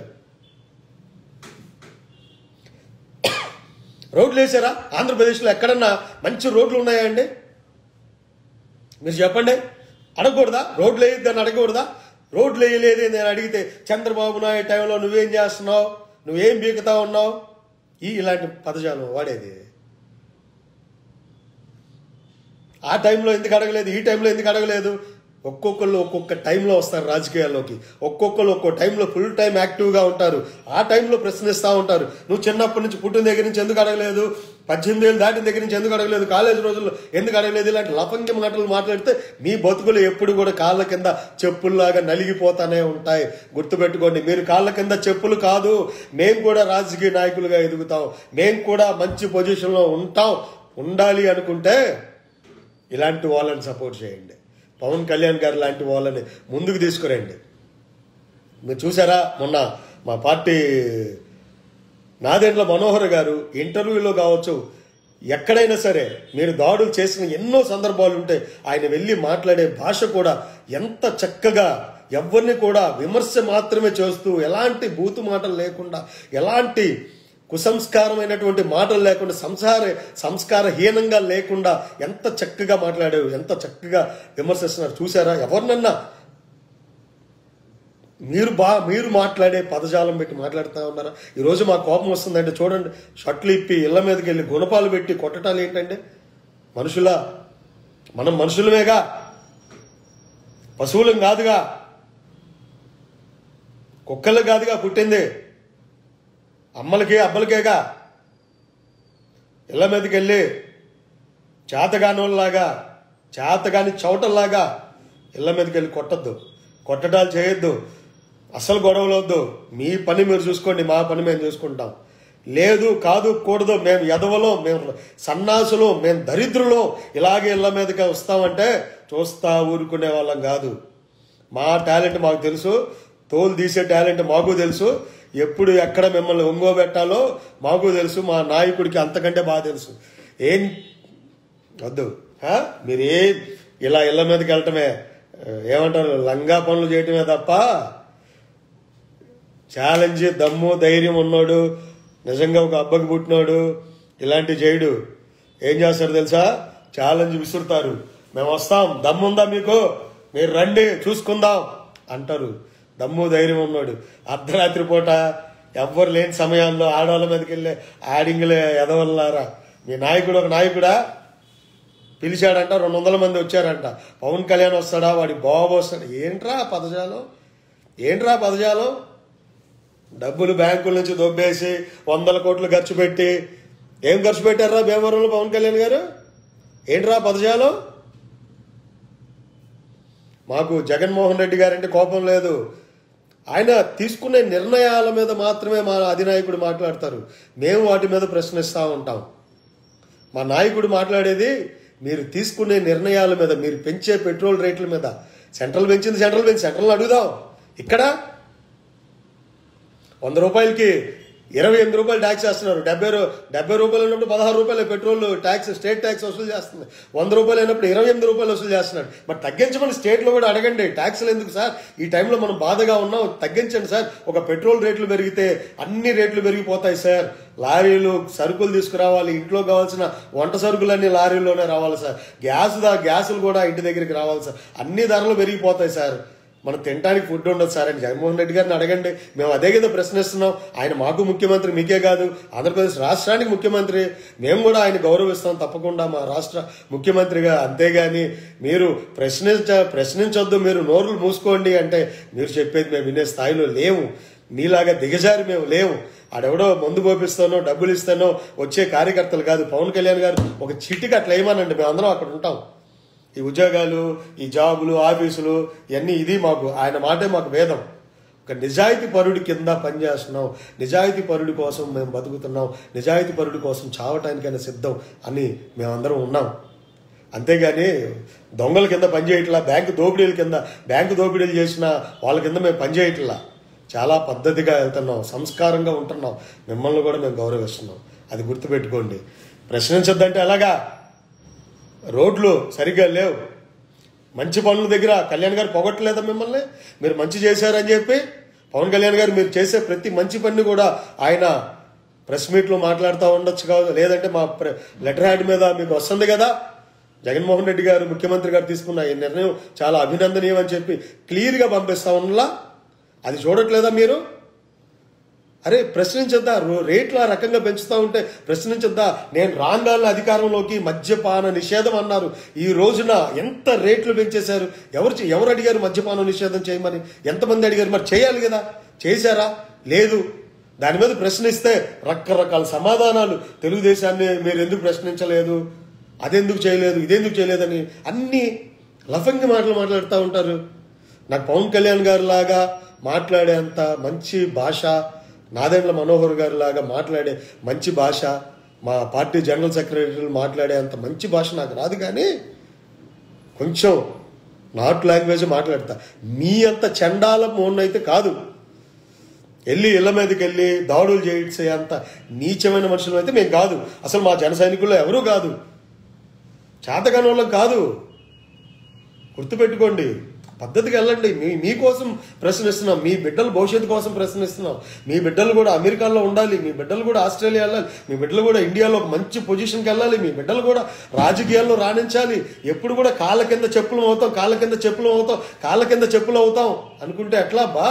రోడ్లు వేసారా ఆంధ్రప్రదేశ్లో ఎక్కడన్నా మంచి రోడ్లు ఉన్నాయా అండి మీరు చెప్పండి అడగకూడదా రోడ్లు వేయొద్దని అడగకూడదా రోడ్లు వేయలేదు నేను అడిగితే చంద్రబాబు నాయుడు టైంలో నువ్వేం చేస్తున్నావు నువ్వేం బీకుతా ఉన్నావు ఈ ఇలాంటి పదజాలం వాడేది ఆ టైంలో ఎందుకు అడగలేదు ఈ టైంలో ఎందుకు అడగలేదు ఒక్కొక్కళ్ళు ఒక్కొక్క టైంలో వస్తారు రాజకీయాల్లోకి ఒక్కొక్కళ్ళు ఒక్కో టైంలో ఫుల్ టైం యాక్టివ్గా ఉంటారు ఆ టైంలో ప్రశ్నిస్తూ ఉంటారు నువ్వు చిన్నప్పటి నుంచి పుట్టిన దగ్గర నుంచి ఎందుకు అడగలేదు పద్దెనిమిది ఏళ్ళు దాటిన దగ్గర నుంచి ఎందుకు అడగలేదు కాలేజీ రోజుల్లో ఎందుకు అడగలేదు ఇలాంటి లఫంగి మాటలు మాట్లాడితే మీ బతుకులు ఎప్పుడు కూడా కాళ్ళ కింద చెప్పుల్లాగా నలిగిపోతానే ఉంటాయి గుర్తుపెట్టుకోండి మీరు కాళ్ళ కింద చెప్పులు కాదు మేము కూడా రాజకీయ నాయకులుగా ఎదుగుతాం మేము కూడా మంచి పొజిషన్లో ఉంటాం ఉండాలి అనుకుంటే ఇలాంటి వాళ్ళని సపోర్ట్ చేయండి పవన్ కళ్యాణ్ గారు లాంటి వాళ్ళని ముందుకు తీసుకురండి మీరు చూసారా మొన్న మా పార్టీ నాదెండ్ల మనోహర్ గారు ఇంటర్వ్యూలో కావచ్చు ఎక్కడైనా సరే మీరు దాడులు చేసిన ఎన్నో సందర్భాలు ఉంటే ఆయన వెళ్ళి మాట్లాడే భాష కూడా ఎంత చక్కగా ఎవరిని కూడా విమర్శ మాత్రమే చేస్తూ ఎలాంటి బూతు మాటలు లేకుండా ఎలాంటి కుసంస్కారమైనటువంటి మాటలు లేకుండా సంసార సంస్కారహీనంగా లేకుండా ఎంత చక్కగా మాట్లాడారు ఎంత చక్కగా విమర్శిస్తున్నారు చూసారా ఎవరినన్నా మీరు బా మీరు మాట్లాడే పదజాలం పెట్టి మాట్లాడుతూ ఉన్నారా ఈరోజు మా కోపం వస్తుందంటే చూడండి షర్ట్లు ఇప్పి ఇళ్ల మీదకి వెళ్ళి గుణపాలు పెట్టి కొట్టటాలు ఏంటంటే మనుషులా మనం మనుషులమేగా పశువులం కాదుగా కుక్కలు కాదుగా పుట్టింది అమ్మలకి అబ్బలకేగా ఇళ్ల మీదకి వెళ్ళి చేతగానోళ్ళలాగా చేతగాని చౌటల్లాగా ఇళ్ల మీదకి వెళ్ళి కొట్టద్దు కొట్టడాలు చేయొద్దు అసలు గొడవలు వద్దు మీ పని మీరు చూసుకోండి మా పని మేము చూసుకుంటాం లేదు కాదు కూడదు మేము ఎదవలో మేము సన్నాసులు మేము దరిద్రులు ఇలాగే ఇళ్ల మీదకి వస్తామంటే చూస్తా ఊరుకునే వాళ్ళం కాదు మా టాలెంట్ మాకు తెలుసు తోలు తీసే టాలెంట్ మాకు తెలుసు ఎప్పుడు ఎక్కడ మిమ్మల్ని ఒంగోబెట్టాలో మాకు తెలుసు మా నాయకుడికి అంతకంటే బాగా తెలుసు ఏం వద్దు హా? మీరు ఏ ఇలా ఇళ్ల మీదకి వెళ్ళటమే ఏమంటారు లంగా పనులు చేయటమే తప్ప ఛాలెంజ్ దమ్ము ధైర్యం ఉన్నాడు నిజంగా ఒక అబ్బకి పుట్టినాడు ఇలాంటి చేయడు ఏం చేస్తారు తెలుసా ఛాలెంజ్ విసురుతారు మేము వస్తాం దమ్ముందా మీకు మీరు రండి చూసుకుందాం అంటారు దమ్ము ధైర్యం ఉన్నాడు అర్ధరాత్రి పూట ఎవ్వరు లేని సమయాల్లో ఆడవాళ్ళ మీదకి వెళ్ళే ఆడింగ్లే ఎదవల్లారా మీ నాయకుడు ఒక నాయకుడా పిలిచాడంట రెండు వందల మంది వచ్చారంట పవన్ కళ్యాణ్ వస్తాడా వాడి బాబు వస్తాడు ఏంట్రా ఆ పదజాలం ఏంట్రా ఆ పదజాలం డబ్బులు బ్యాంకుల నుంచి దొబ్బేసి వందల కోట్లు ఖర్చు పెట్టి ఏం ఖర్చు పెట్టారా భీమవరంలో పవన్ కళ్యాణ్ గారు ఏంట్రా ఆ పదజాలం మాకు జగన్మోహన్ రెడ్డి గారంటే కోపం లేదు ఆయన తీసుకునే నిర్ణయాల మీద మాత్రమే మా అధినాయకుడు మాట్లాడతారు మేము వాటి మీద ప్రశ్నిస్తూ ఉంటాం మా నాయకుడు మాట్లాడేది మీరు తీసుకునే నిర్ణయాల మీద మీరు పెంచే పెట్రోల్ రేట్ల మీద సెంట్రల్ పెంచింది సెంట్రల్ పెంచి సెంట్రల్ అడుగుదాం ఇక్కడ వంద రూపాయలకి ఇరవై ఎనిమిది రూపాయలు ట్యాక్స్ చేస్తున్నారు డెబ్బై రూ డెబ్బై రూపాయలు ఉన్నప్పుడు పదహారు రూపాయలు పెట్రోల్ ట్యాక్స్ స్టేట్ ట్యాక్స్ వసూలు చేస్తుంది వంద రూపాయలు అయినప్పుడు ఇరవై ఎనిమిది రూపాయలు వసూలు చేస్తున్నాడు మరి తగ్గించమని స్టేట్లో కూడా అడగండి ట్యాక్స్లు ఎందుకు సార్ ఈ టైంలో మనం బాధగా ఉన్నాం తగ్గించండి సార్ ఒక పెట్రోల్ రేట్లు పెరిగితే అన్ని రేట్లు పెరిగిపోతాయి సార్ లారీలు సరుకులు తీసుకురావాలి ఇంట్లో కావాల్సిన వంట సరుకులన్నీ లారీలోనే రావాలి సార్ గ్యాస్ దా గ్యాసులు కూడా ఇంటి దగ్గరికి రావాలి సార్ అన్ని ధరలు పెరిగిపోతాయి సార్ మనం తినడానికి ఫుడ్ ఉండదు సార్ అని జగన్మోహన్ రెడ్డి గారిని అడగండి మేము అదే కదా ప్రశ్నిస్తున్నాం ఆయన మాకు ముఖ్యమంత్రి మీకే కాదు ఆంధ్రప్రదేశ్ రాష్ట్రానికి ముఖ్యమంత్రి మేము కూడా ఆయన గౌరవిస్తాం తప్పకుండా మా రాష్ట్ర ముఖ్యమంత్రిగా అంతేగాని మీరు ప్రశ్నించ ప్రశ్నించొద్దు మీరు నోరులు మూసుకోండి అంటే మీరు చెప్పేది మేము వినే స్థాయిలో లేవు మీలాగా దిగజారి మేము లేవు ఆడెవడో మందు పోపిస్తానో డబ్బులు ఇస్తానో వచ్చే కార్యకర్తలు కాదు పవన్ కళ్యాణ్ గారు ఒక చిట్టికి అట్లా ఏమనండి మేము అందరం అక్కడ ఉంటాం ఈ ఉద్యోగాలు ఈ జాబులు ఆఫీసులు ఇవన్నీ ఇది మాకు ఆయన మాటే మాకు వేదం ఒక నిజాయితీ పరుడి కింద పనిచేస్తున్నాం నిజాయితీ పరుడి కోసం మేము బతుకుతున్నాం నిజాయితీ పరుడి కోసం చావటానికైనా సిద్ధం అని మేమందరం ఉన్నాం అంతేగాని దొంగల కింద పనిచేయట్లా బ్యాంకు దోపిడీల కింద బ్యాంకు దోపిడీలు చేసిన వాళ్ళ కింద మేము పనిచేయట్లా చాలా పద్ధతిగా వెళ్తున్నాం సంస్కారంగా ఉంటున్నాం మిమ్మల్ని కూడా మేము గౌరవిస్తున్నాం అది గుర్తుపెట్టుకోండి ప్రశ్నించొద్దంటే ఎలాగా రోడ్లు సరిగ్గా లేవు మంచి పనుల దగ్గర కళ్యాణ్ గారు పొగట్టలేదా మిమ్మల్ని మీరు మంచి చేశారని చెప్పి పవన్ కళ్యాణ్ గారు మీరు చేసే ప్రతి మంచి పని కూడా ఆయన ప్రెస్ మీట్లో మాట్లాడుతూ ఉండొచ్చు కాదు లేదంటే మా ప్ర- లెటర్ హ్యాడ్ మీద మీకు వస్తుంది కదా జగన్మోహన్ రెడ్డి గారు ముఖ్యమంత్రి గారు తీసుకున్న ఈ నిర్ణయం చాలా అభినందనీయం అని చెప్పి క్లియర్గా పంపిస్తా ఉన్నలా అది చూడట్లేదా మీరు అరే ప్రశ్నించొద్దా రో- రేట్లు ఆ రకంగా పెంచుతా ఉంటే ప్రశ్నించొద్దా నేను రాంగాల అధికారంలోకి మద్యపాన నిషేధం అన్నారు ఈ రోజున ఎంత రేట్లు పెంచేశారు ఎవరు చే- ఎవరు అడిగారు మద్యపాన నిషేధం చేయమని ఎంతమంది అడిగారు మరి చేయాలి కదా చేశారా లేదు దాని మీద ప్రశ్నిస్తే రకరకాల సమాధానాలు తెలుగుదేశాన్ని మీరు ఎందుకు ప్రశ్నించలేదు అదెందుకు చేయలేదు ఇదెందుకు చేయలేదని అన్ని లఫంగి మాటలు మాట్లాడుతూ ఉంటారు నాకు పవన్ కళ్యాణ్ గారి లాగా మాట్లాడేంత మంచి భాష నాదెండ్ల మనోహర్ గారి లాగా మాట్లాడే మంచి భాష మా పార్టీ జనరల్ సెక్రటరీలు మాట్లాడే అంత మంచి భాష నాకు రాదు కానీ కొంచెం నాట్ లాంగ్వేజ్ మాట్లాడతా మీ అంత చండాల మోన్ అయితే కాదు వెళ్ళి ఇళ్ళ మీదకి వెళ్ళి దాడులు చేయించే అంత నీచమైన మనుషులు అయితే మేము కాదు అసలు మా జన సైనికుల్లో ఎవరూ కాదు చేతకాని వాళ్ళం కాదు గుర్తుపెట్టుకోండి పద్ధతికి వెళ్ళండి మీ మీకోసం ప్రశ్నిస్తున్నాం మీ బిడ్డల భవిష్యత్తు కోసం ప్రశ్నిస్తున్నాం మీ బిడ్డలు కూడా అమెరికాలో ఉండాలి మీ బిడ్డలు కూడా ఆస్ట్రేలియా వెళ్ళాలి మీ బిడ్డలు కూడా ఇండియాలో ఒక మంచి పొజిషన్కి వెళ్ళాలి మీ బిడ్డలు కూడా రాజకీయాల్లో రాణించాలి ఎప్పుడు కూడా కాళ్ళ కింద చెప్పులు అవుతాం కాళ్ళ కింద చెప్పులు అవుతాం కాళ్ళ కింద చెప్పులు అవుతాం అనుకుంటే ఎట్లా బా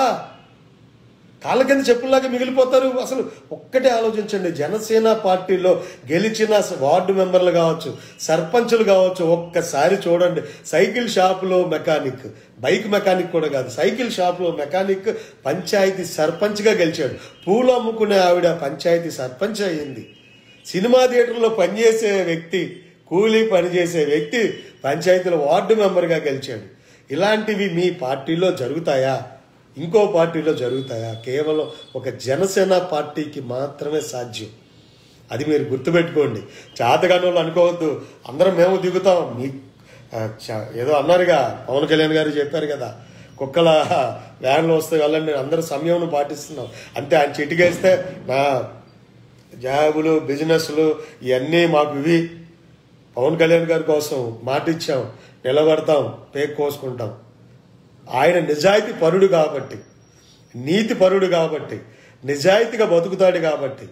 కాళ్ళ కింద చెప్పుల్లాగా మిగిలిపోతారు అసలు ఒక్కటే ఆలోచించండి జనసేన పార్టీలో గెలిచిన వార్డు మెంబర్లు కావచ్చు సర్పంచులు కావచ్చు ఒక్కసారి చూడండి సైకిల్ షాపులో మెకానిక్ బైక్ మెకానిక్ కూడా కాదు సైకిల్ షాప్లో మెకానిక్ పంచాయతీ సర్పంచ్గా గెలిచాడు పూలు అమ్ముకునే ఆవిడ పంచాయతీ సర్పంచ్ అయ్యింది సినిమా థియేటర్లో పనిచేసే వ్యక్తి కూలీ పనిచేసే వ్యక్తి పంచాయతీలో వార్డు మెంబర్గా గెలిచాడు ఇలాంటివి మీ పార్టీలో జరుగుతాయా ఇంకో పార్టీలో జరుగుతాయా కేవలం ఒక జనసేన పార్టీకి మాత్రమే సాధ్యం అది మీరు గుర్తుపెట్టుకోండి చేతగాని వాళ్ళు అనుకోవద్దు అందరం మేము దిగుతాం మీ ఆ, చ- ఏదో అన్నారుగా పవన్ కళ్యాణ్ గారు చెప్పారు కదా కుక్కల వ్యాన్లు వస్తే వెళ్ళండి అందరూ సమయం పాటిస్తున్నాం అంతే ఆయన చిటికేస్తే నా జాబులు బిజినెస్లు ఇవన్నీ మాకు ఇవి పవన్ కళ్యాణ్ గారి కోసం మాట ఇచ్చాం నిలబడతాం పేక్ కోసుకుంటాం ఆయన నిజాయితీ పరుడు కాబట్టి నీతి పరుడు కాబట్టి నిజాయితీగా బతుకుతాడు కాబట్టి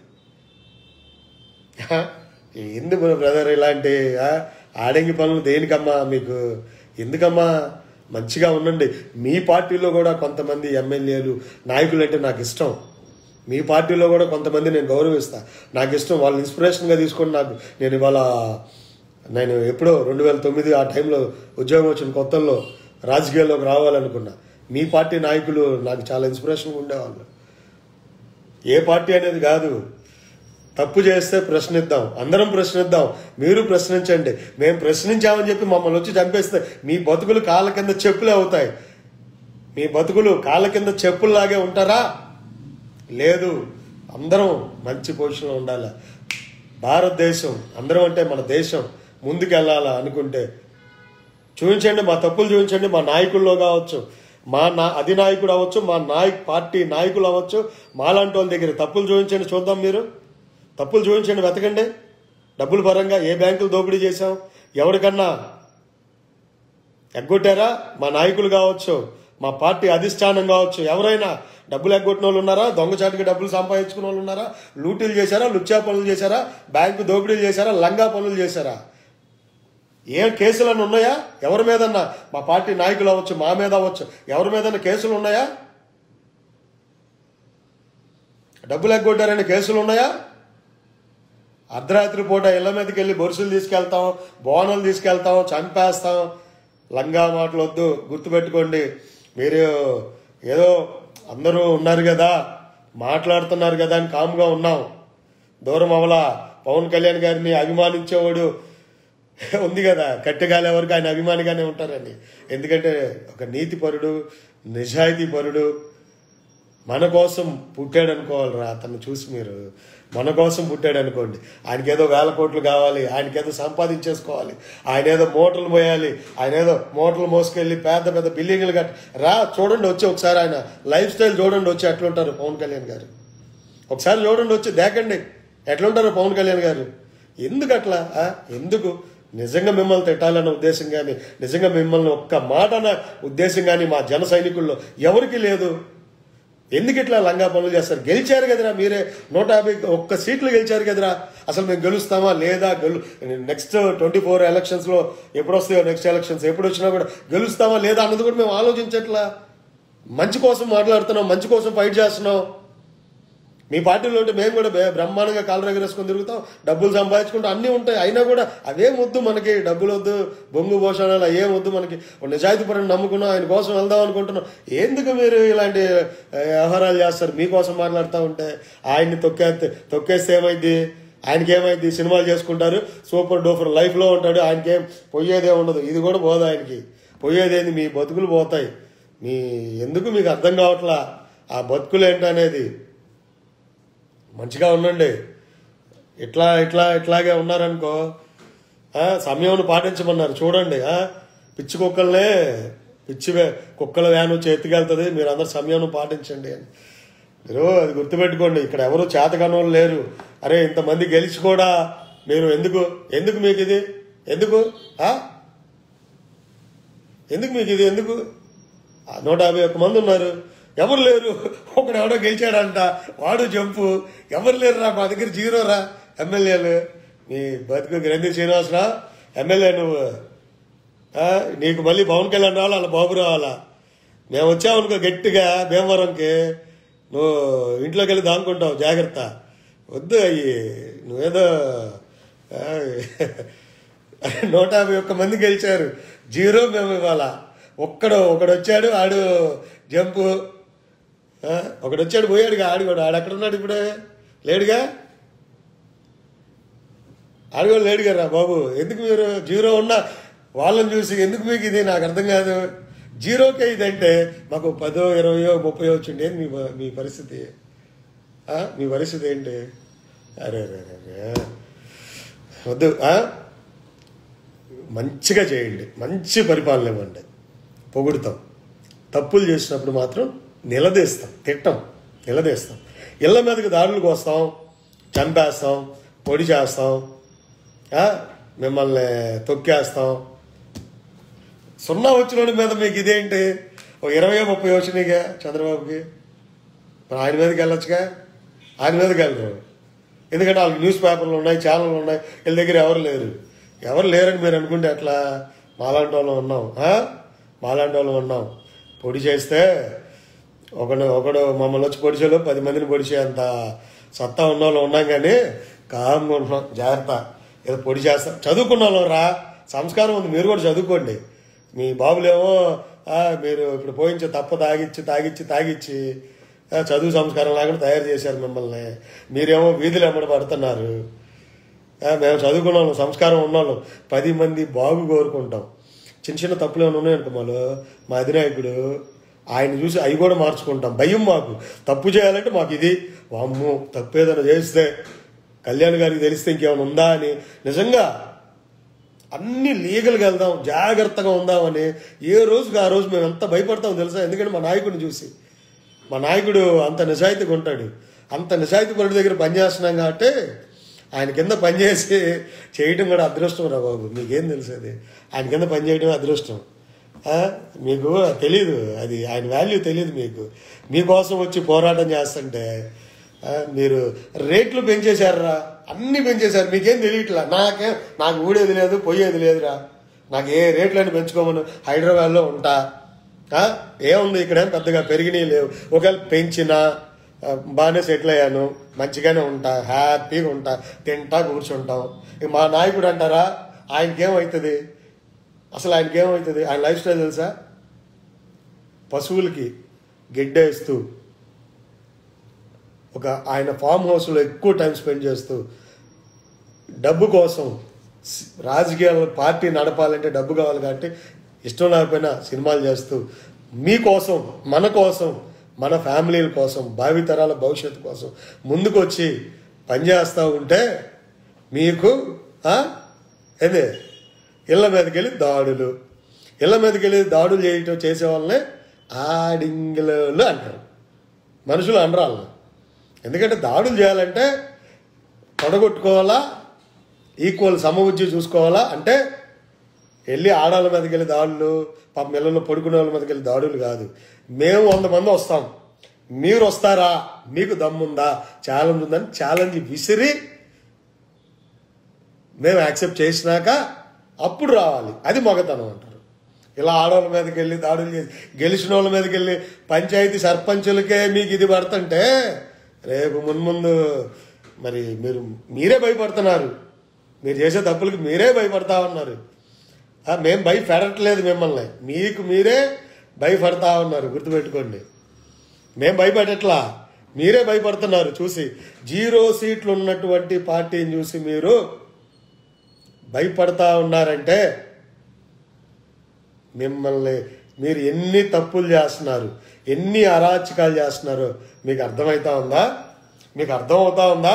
హ? ఎందుకు బ్రదర్ ఇలాంటి ఆ, ఆడంగి పనులు దేనికమ్మా మీకు ఎందుకమ్మా మంచిగా ఉండండి మీ పార్టీలో కూడా కొంతమంది ఎమ్మెల్యేలు నాయకులు అంటే నాకు ఇష్టం మీ పార్టీలో కూడా కొంతమంది నేను గౌరవిస్తా నాకు ఇష్టం వాళ్ళని ఇన్స్పిరేషన్గా తీసుకొని నాకు నేను ఇవాళ నేను ఎప్పుడో రెండు వేల తొమ్మిది ఆ టైంలో ఉద్యోగం వచ్చిన కొత్తల్లో రాజకీయాల్లోకి రావాలనుకున్నా మీ పార్టీ నాయకులు నాకు చాలా ఇన్స్పిరేషన్గా ఉండేవాళ్ళు ఏ పార్టీ అనేది కాదు తప్పు చేస్తే ప్రశ్నిద్దాం అందరం ప్రశ్నిద్దాం మీరు ప్రశ్నించండి మేము ప్రశ్నించామని చెప్పి మమ్మల్ని వచ్చి చంపేస్తే మీ బతుకులు కాళ్ళ కింద చెప్పులే అవుతాయి మీ బతుకులు కాళ్ళ కింద చెప్పుల్లాగే ఉంటారా లేదు అందరం మంచి పొజిషన్లో ఉండాలి భారతదేశం అందరం అంటే మన దేశం ముందుకు వెళ్ళాలా అనుకుంటే చూపించండి మా తప్పులు చూపించండి మా నాయకుల్లో కావచ్చు మా నా అధినాయకుడు అవ్వచ్చు మా నాయక్ పార్టీ నాయకులు అవ్వచ్చు మాలాంటి వాళ్ళ దగ్గర తప్పులు చూపించండి చూద్దాం మీరు తప్పులు చూపించండి వెతకండి డబ్బుల పరంగా ఏ బ్యాంకులు దోపిడీ చేశాం ఎవరికన్నా ఎగ్గొట్టారా మా నాయకులు కావచ్చు మా పార్టీ అధిష్టానం కావచ్చు ఎవరైనా డబ్బులు ఎగ్గొట్టిన వాళ్ళు ఉన్నారా దొంగచాటుగా డబ్బులు సంపాదించుకున్న వాళ్ళు ఉన్నారా లూటీలు చేశారా లుచ్చా పనులు చేశారా బ్యాంకు దోపిడీలు చేశారా లంగా పనులు చేశారా ఏ కేసులను ఉన్నాయా ఎవరి మీదన్నా మా పార్టీ నాయకులు అవ్వచ్చు మా మీద అవ్వచ్చు ఎవరి మీదన్నా కేసులు ఉన్నాయా డబ్బులు ఎగ్గొట్టారని కేసులు ఉన్నాయా అర్ధరాత్రి పూట ఇళ్ల మీదకి వెళ్ళి బొరుసులు తీసుకెళ్తాం బోనలు తీసుకెళ్తాం చంపేస్తాం లంగా మాటలు వద్దు గుర్తుపెట్టుకోండి మీరు ఏదో అందరూ ఉన్నారు కదా మాట్లాడుతున్నారు కదా అని కామ్గా ఉన్నాం దూరం అవలా పవన్ కళ్యాణ్ గారిని అభిమానించేవాడు ఉంది కదా కట్టెగాలే వరకు ఆయన అభిమానిగానే ఉంటారని ఎందుకంటే ఒక నీతిపరుడు నిజాయితీపరుడు మన కోసం పుట్టాడు అనుకోవాలిరా అతన్ని చూసి మీరు మన కోసం పుట్టాడు అనుకోండి ఆయనకి ఏదో వేల కోట్లు కావాలి ఆయనకి ఏదో సంపాదించేసుకోవాలి ఆయన ఏదో మోటార్లు మోయాలి ఆయన ఏదో మోటార్లు మోసుకెళ్ళి పెద్ద పెద్ద బిల్డింగ్లు కట్టి రా చూడండి వచ్చి ఒకసారి ఆయన లైఫ్ స్టైల్ చూడండి వచ్చి ఎట్లుంటారు పవన్ కళ్యాణ్ గారు ఒకసారి చూడండి వచ్చి దేకండి ఎట్లుంటారు పవన్ కళ్యాణ్ గారు ఎందుకు అట్లా ఆ? ఎందుకు నిజంగా మిమ్మల్ని తిట్టాలన్న ఉద్దేశం కానీ నిజంగా మిమ్మల్ని ఒక్క మాట అన్న ఉద్దేశం కానీ మా జన సైనికుల్లో ఎవరికి లేదు ఎందుకు ఇట్లా లంగా పనులు చేస్తారు గెలిచారు కదరా మీరే నూట యాభై ఒక్క సీట్లు గెలిచారు కదరా అసలు మేము గెలుస్తామా లేదా గెలు నెక్స్ట్ ట్వంటీ ఫోర్ ఎలక్షన్స్లో ఎప్పుడు వస్తాయో నెక్స్ట్ ఎలక్షన్స్ ఎప్పుడు వచ్చినా కూడా గెలుస్తామా లేదా అన్నది కూడా మేము ఆలోచించట్లా మంచి కోసం మాట్లాడుతున్నాం మంచి కోసం ఫైట్ చేస్తున్నాం మీ పార్టీలో ఉంటే మేము కూడా బే- బ్రహ్మాండంగా కాలు రగరేసుకొని తిరుగుతాం డబ్బులు సంపాదించుకుంటూ అన్నీ ఉంటాయి అయినా కూడా అవే వద్దు మనకి డబ్బులు వద్దు బొంగు భోషణాలు అయ్యేం వద్దు మనకి ఒక నిజాయితీ పడిన నమ్ముకున్నాం ఆయన కోసం వెళ్దాం అనుకుంటున్నాం ఎందుకు మీరు ఇలాంటి ఆ, వ్యవహారాలు చేస్తారు మీకోసం మాట్లాడుతూ ఉంటే ఆయన్ని తొక్కేస్తే తొక్కేస్తే ఏమైంది ఆయనకి ఏమైంది సినిమాలు చేసుకుంటారు సూపర్ డూపర్ లైఫ్లో ఉంటాడు ఆయనకేం పోయేదే ఉండదు ఇది కూడా పోదు ఆయనకి పోయేదేంది మీ బతుకులు పోతాయి మీ ఎందుకు మీకు అర్థం కావట్లా ఆ బతుకులు ఏంటనేది మంచిగా ఉండండి ఇట్లా ఇట్లా ఇట్లాగే ఉన్నారనుకో ఆ, సమయం పాటించమన్నారు చూడండి ఆ, పిచ్చి కుక్కల్నే పిచ్చి వే- కుక్కల వ్యాను చేతికెళ్తుంది మీరు అందరు సమయం పాటించండి అని మీరు అది గుర్తుపెట్టుకోండి ఇక్కడ ఎవరు చేతకాని వాళ్ళు లేరు అరే ఇంతమంది గెలిచి కూడా మీరు ఎందుకు ఎందుకు మీకు ఇది ఎందుకు ఆ? ఎందుకు మీకు ఇది ఎందుకు ఆ, నూట యాభై ఒక్క మంది ఉన్నారు ఎవరు లేరు ఒకడు ఎవడో గెలిచాడంట వాడు జంపు ఎవరు లేరు రా మా దగ్గర జీరో రా ఎమ్మెల్యేలు నీ బతుకు గ్రంథి శ్రీనివాసరావు ఎమ్మెల్యే నువ్వు ఆ, నీకు మళ్ళీ పవన్ కళ్యాణ్ రావాలా అలా బాబు రావాలా మేము వచ్చామనుకో గట్టిగా భీమవరంకి నువ్వు ఇంట్లోకి వెళ్ళి దానుకుంటావు జాగ్రత్త వద్దు అయ్యి నువ్వేదో ఆ, నూట యాభై ఒక్క మంది గెలిచారు జీరో మేము ఇవాళ ఒక్కడు ఒకడు వచ్చాడు ఆడు జంపు ఆ, ఒకడు వచ్చాడు పోయాడుగా ఆడు కూడా ఆడు ఎక్కడ ఉన్నాడు ఇప్పుడే లేడుగా ఆడు కూడా లేడు కదా బాబు ఎందుకు మీరు జీరో ఉన్న వాళ్ళని చూసి ఎందుకు మీకు ఇది నాకు అర్థం కాదు జీరోకే ఇదంటే మాకు పదో ఇరవయో ముప్పయో వచ్చిండే మీ మీ పరిస్థితి ఆ? మీ పరిస్థితి ఏంటి అరే అరే అరే, అరే వద్దు ఆ? మంచిగా చేయండి మంచి పరిపాలన ఇవ్వండి పొగుడుతాం తప్పులు చేసినప్పుడు మాత్రం నిలదీస్తాం తిట్టం నిలదీస్తాం ఇళ్ళ మీదకి దాడులకు వస్తాం చంపేస్తాం పొడి చేస్తాం ఆ? మిమ్మల్ని తొక్కేస్తాం సున్నా వచ్చిన మీద మీకు ఇదేంటి ఒక ఇరవై ముప్పై వచ్చినాయిగా చంద్రబాబుకి మరి ఆయన మీదకి వెళ్ళొచ్చుగా ఆయన మీదకి వెళ్ళరు ఎందుకంటే వాళ్ళకి న్యూస్ పేపర్లు ఉన్నాయి ఛానళ్ళు ఉన్నాయి వీళ్ళ దగ్గర ఎవరు లేరు ఎవరు లేరని మీరు అనుకుంటే అట్లా మాలాంటి వాళ్ళం ఉన్నాం ఆ? మాలాంటి వాళ్ళం ఉన్నాం పొడి చేస్తే ఒకడు ఒకడు మమ్మల్ని వచ్చి పొడిచేలో పది మందిని పొడిచే అంత సత్తా ఉన్న వాళ్ళు ఉన్నాం కానీ కామ్గా ఉంటున్నాం జాగ్రత్త ఏదో పొడి చేస్తాం చదువుకున్న వాళ్ళం రా సంస్కారం ఉంది మీరు కూడా చదువుకోండి మీ బాబులేమో ఆ, మీరు ఇప్పుడు పోయించి తప్ప తాగిచ్చి తాగిచ్చి తాగిచ్చి ఆ, చదువు సంస్కారం లేకుండా తయారు చేశారు మిమ్మల్ని మీరేమో వీధులు ఎమ్మడి పడుతున్నారు ఆ, మేము చదువుకున్న వాళ్ళం సంస్కారం ఉన్నవాళ్ళం పది మంది బాగు కోరుకుంటాం చిన్న చిన్న తప్పులు ఏమైనా ఉన్నాయనుకో మాలో మా అధినాయకుడు ఆయన చూసి అవి కూడా మార్చుకుంటాం భయం మాకు తప్పు చేయాలంటే మాకు ఇది వామ్మో తప్పు ఏదైనా చేస్తే కళ్యాణ్ గారికి తెలిస్తే ఇంకేమైనా ఉందా అని నిజంగా అన్ని లీగల్గా వెళ్దాం జాగ్రత్తగా ఉందామని ఏ రోజుకి ఆ రోజు మేము ఎంత భయపడతాం తెలుసా ఎందుకంటే మా నాయకుడిని చూసి మా నాయకుడు అంత నిజాయితీగా ఉంటాడు అంత నిజాయితీ పరుడి దగ్గర పనిచేస్తున్నాం కాబట్టి ఆయన కింద పనిచేసి చేయడం కూడా అదృష్టం రా బాబు మీకేం తెలుసు అది ఆయన కింద పనిచేయడం అదృష్టం ఆ? మీకు తెలియదు అది ఆయన వాల్యూ తెలియదు మీకు మీకోసం వచ్చి పోరాటం చేస్తుంటే ఆ, మీరు రేట్లు పెంచేశారా అన్ని పెంచేశారు మీకేం తెలియట్లా నాకేం నాకు ఊడేది లేదు పోయేది లేదురా నాకు ఏ రేట్లని పెంచుకోమను హైదరాబాద్లో ఉంటా ఆ? ఏముంది ఇక్కడ ఏం పెద్దగా పెరిగినాయి లేవు ఒకవేళ పెంచినా ఆ, బాగానే సెటిల్ అయ్యాను మంచిగానే ఉంటా హ్యాపీగా ఉంటా తింటా కూర్చుంటాం ఇక మా నాయకుడు అంటారా ఆయనకేమవుతుంది అసలు ఆయనకి ఏమవుతుంది ఆయన లైఫ్ స్టైల్ తెలుసా పశువులకి గిడ్డేస్తూ ఒక ఆయన ఫామ్ హౌస్లో ఎక్కువ టైం స్పెండ్ చేస్తూ డబ్బు కోసం సి- రాజకీయాల పార్టీ నడపాలంటే డబ్బు కావాలి కాబట్టి ఇష్టం లేకపోయినా సినిమాలు చేస్తూ మీకోసం మన కోసం మన ఫ్యామిలీల కోసం భావితరాల భవిష్యత్తు కోసం ముందుకు వచ్చి పనిచేస్తూ ఉంటే మీకు ఆ? ఏదే ఇళ్ళ మీదకి వెళ్ళి దాడులు ఇళ్ళ మీదకి వెళ్ళి దాడులు చేయటం చేసే వాళ్ళనే ఆడింగ్లు అంటారు మనుషులు అనరాళ్ళు ఎందుకంటే దాడులు చేయాలంటే తొడగొట్టుకోవాలా ఈక్వల్ సమబుద్ధి చూసుకోవాలా అంటే వెళ్ళి ఆడవాళ్ళ మీదకి వెళ్ళి దాడులు పాప పిల్లలు పడుకునే వాళ్ళ మీదకి వెళ్ళి దాడులు కాదు మేము వంద మంది వస్తాం మీరు వస్తారా మీకు దమ్ముందా ఛాలెంజ్ ఉందని ఛాలెంజ్ విసిరి మేము యాక్సెప్ట్ చేసినాక అప్పుడు రావాలి అది మగతనం అంటారు ఇలా ఆడవాళ్ళ మీదకి వెళ్ళి దాడులు చేసి గెలిచిన వాళ్ళ మీదకి వెళ్ళి పంచాయతీ సర్పంచులకే మీకు ఇది పడుతుంటే రేపు మున్ముందు మరి మీరు మీరే భయపడుతున్నారు మీరు చేసే తప్పులకి మీరే భయపడతా ఉన్నారు ఆ, మేం భయపెడట్లేదు మిమ్మల్ని మీకు మీరే భయపడతా ఉన్నారు గుర్తుపెట్టుకోండి మేం భయపడట్లా మీరే భయపడుతున్నారు చూసి జీరో సీట్లు ఉన్నటువంటి పార్టీని చూసి మీరు భయపడతా ఉన్నారంటే మిమ్మల్ని మీరు ఎన్ని తప్పులు చేస్తున్నారు ఎన్ని అరాచకాలు చేస్తున్నారో మీకు అర్థమవుతా ఉందా మీకు అర్థం అవుతా ఉందా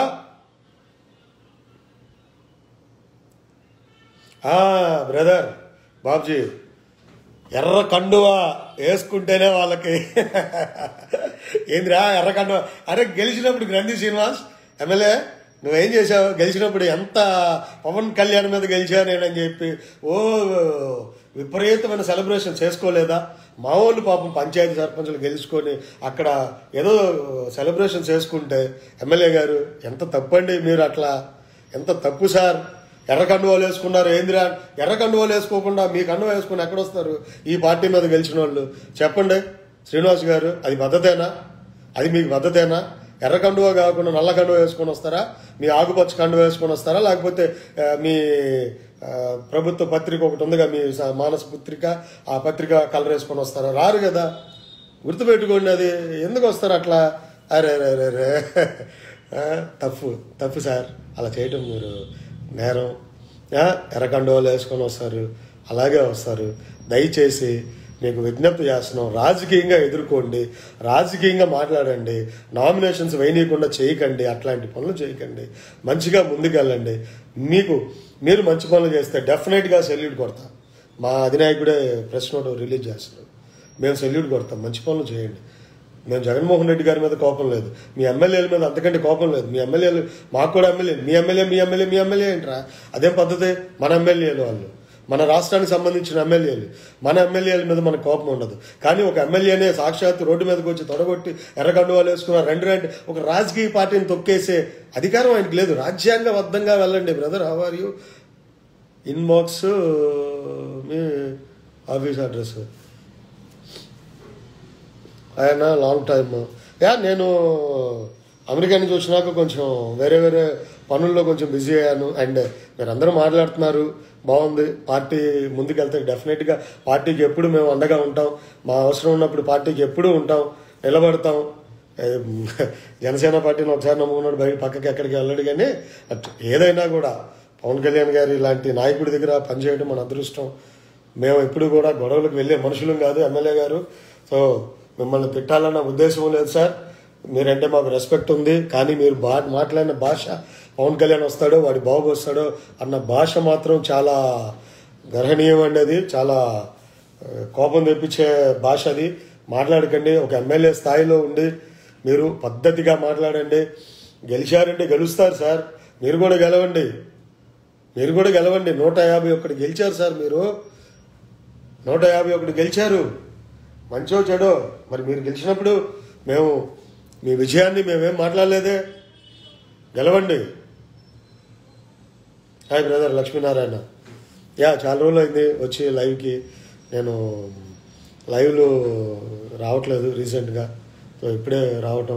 ఆ, బ్రదర్ బాబ్జీ ఎర్ర కండువా వేసుకుంటేనే వాళ్ళకి ఏందిరా ఎర్ర కండువా అరే గెలిచినప్పుడు గ్రంథి శ్రీనివాస్ ఎమ్మెల్యే నువ్వేం చేసావు గెలిచినప్పుడు ఎంత పవన్ కళ్యాణ్ మీద గెలిచా నేనని చెప్పి ఓ విపరీతమైన సెలబ్రేషన్ చేసుకోలేదా మా వాళ్ళు పాపం పంచాయతీ సర్పంచులు గెలుచుకొని అక్కడ ఏదో సెలబ్రేషన్ చేసుకుంటే ఎమ్మెల్యే గారు ఎంత తప్పండి మీరు అట్లా ఎంత తప్పు సార్ ఎర్ర కండువాలు వేసుకున్నారు ఏందిరా ఎర్ర కండువాలు వేసుకోకుండా మీ కండువ వేసుకుని ఎక్కడొస్తారు ఈ పార్టీ మీద గెలిచిన వాళ్ళు చెప్పండి శ్రీనివాస్ గారు అది పద్ధతేనా అది మీకు పద్ధతేనా ఎర్ర కండువ కాకుండా నల్ల కండువ వేసుకొని వస్తారా మీ ఆకుపచ్చ కండువ వేసుకొని వస్తారా లేకపోతే ఆ, మీ ఆ, ప్రభుత్వ పత్రిక ఒకటి ఉందిగా మీ స- మానస పత్రిక ఆ పత్రిక కలర్ వేసుకొని వస్తారా రారు కదా గుర్తుపెట్టుకోండి అది ఎందుకు వస్తారు అట్లా అరే అరే అరే అరే ఆ, తప్పు తప్పు సార్ అలా చేయటం మీరు నేరం ఆ, ఎర్రకండువాలు వేసుకొని వస్తారు అలాగే వస్తారు దయచేసి మీకు విజ్ఞప్తి చేస్తున్నాం రాజకీయంగా ఎదుర్కోండి రాజకీయంగా మాట్లాడండి నామినేషన్స్ వేయనీయకుండా చేయకండి అట్లాంటి పనులు చేయకండి మంచిగా ముందుకెళ్ళండి మీకు మీరు మంచి పనులు చేస్తే డెఫినెట్గా సెల్యూట్ కొడతాం మా అధినాయకుడే ప్రెస్ నోట్ రిలీజ్ చేస్తారు మేము సెల్యూట్ కొడతాం మంచి పనులు చేయండి మేము జగన్మోహన్ రెడ్డి గారి మీద కోపం లేదు మీ ఎమ్మెల్యేల మీద అంతకంటే కోపం లేదు మీ ఎమ్మెల్యేలు మాకు కూడా ఎమ్మెల్యే మీ ఎమ్మెల్యే మీ ఎమ్మెల్యే మీ ఎమ్మెల్యే ఏంట్రా అదేం పద్ధతి మన ఎమ్మెల్యేలు వాళ్ళు మన రాష్ట్రానికి సంబంధించిన ఎమ్మెల్యేలు మన ఎమ్మెల్యేల మీద మన కోపం ఉండదు కానీ ఒక ఎమ్మెల్యేనే సాక్షాత్ రోడ్డు మీదకి వచ్చి తొడగొట్టి ఎర్రగండువాలు వేసుకున్న రెండు రెండు ఒక రాజకీయ పార్టీని తొక్కేసే అధికారం ఆయనకి లేదు రాజ్యాంగబద్ధంగా వెళ్ళండి brother how are you inbox మీ ఆఫీస్ అడ్రస్ ఆయన లాంగ్ టైమ్ యా నేను అమెరికా నుంచి వచ్చినాక కొంచెం వేరే వేరే పనుల్లో కొంచెం బిజీ అయ్యాను అండ్ మీరు అందరూ మాట్లాడుతున్నారు బాగుంది పార్టీ ముందుకెళ్తే డెఫినెట్గా పార్టీకి ఎప్పుడు మేము అండగా ఉంటాం మా అవసరం ఉన్నప్పుడు పార్టీకి ఎప్పుడూ ఉంటాం నిలబడతాం ఏ, జనసేన పార్టీని ఒకసారి నమ్ముకున్నాడు బయట పక్కకి ఎక్కడికి వెళ్ళడు కానీ అట్ ఏదైనా కూడా పవన్ కళ్యాణ్ గారి ఇలాంటి నాయకుడి దగ్గర పనిచేయడం మన అదృష్టం మేము ఎప్పుడు కూడా గొడవలకు వెళ్ళే మనుషులం కాదు ఎమ్మెల్యే గారు సో మిమ్మల్ని తిట్టాలన్న ఉద్దేశం లేదు సార్ మీరంటే మాకు రెస్పెక్ట్ ఉంది కానీ మీరు బా మాట్లాడిన భాష పవన్ కళ్యాణ్ వస్తాడో వాడి బాబు వస్తాడో అన్న భాష మాత్రం చాలా గర్హనీయం అండి అది చాలా ఆ, కోపం తెప్పించే భాష అది మాట్లాడకండి ఒక ఎమ్మెల్యే స్థాయిలో ఉండి మీరు పద్ధతిగా మాట్లాడండి గెలిచారంటే గెలుస్తారు సార్ మీరు కూడా గెలవండి మీరు కూడా గెలవండి నూట యాభై ఒకటి గెలిచారు సార్ మీరు నూట యాభై ఒకటి గెలిచారు మంచో చెడో మరి మీరు గెలిచినప్పుడు మేము మీ విజయాన్ని మేమేం మాట్లాడలేదే గెలవండి హాయ్ బ్రదర్ లక్ష్మీనారాయణ యా చాలా రోజులు అయింది వచ్చి లైవ్కి నేను లైవ్లో రావట్లేదు రీసెంట్గా సో ఇప్పుడే రావటం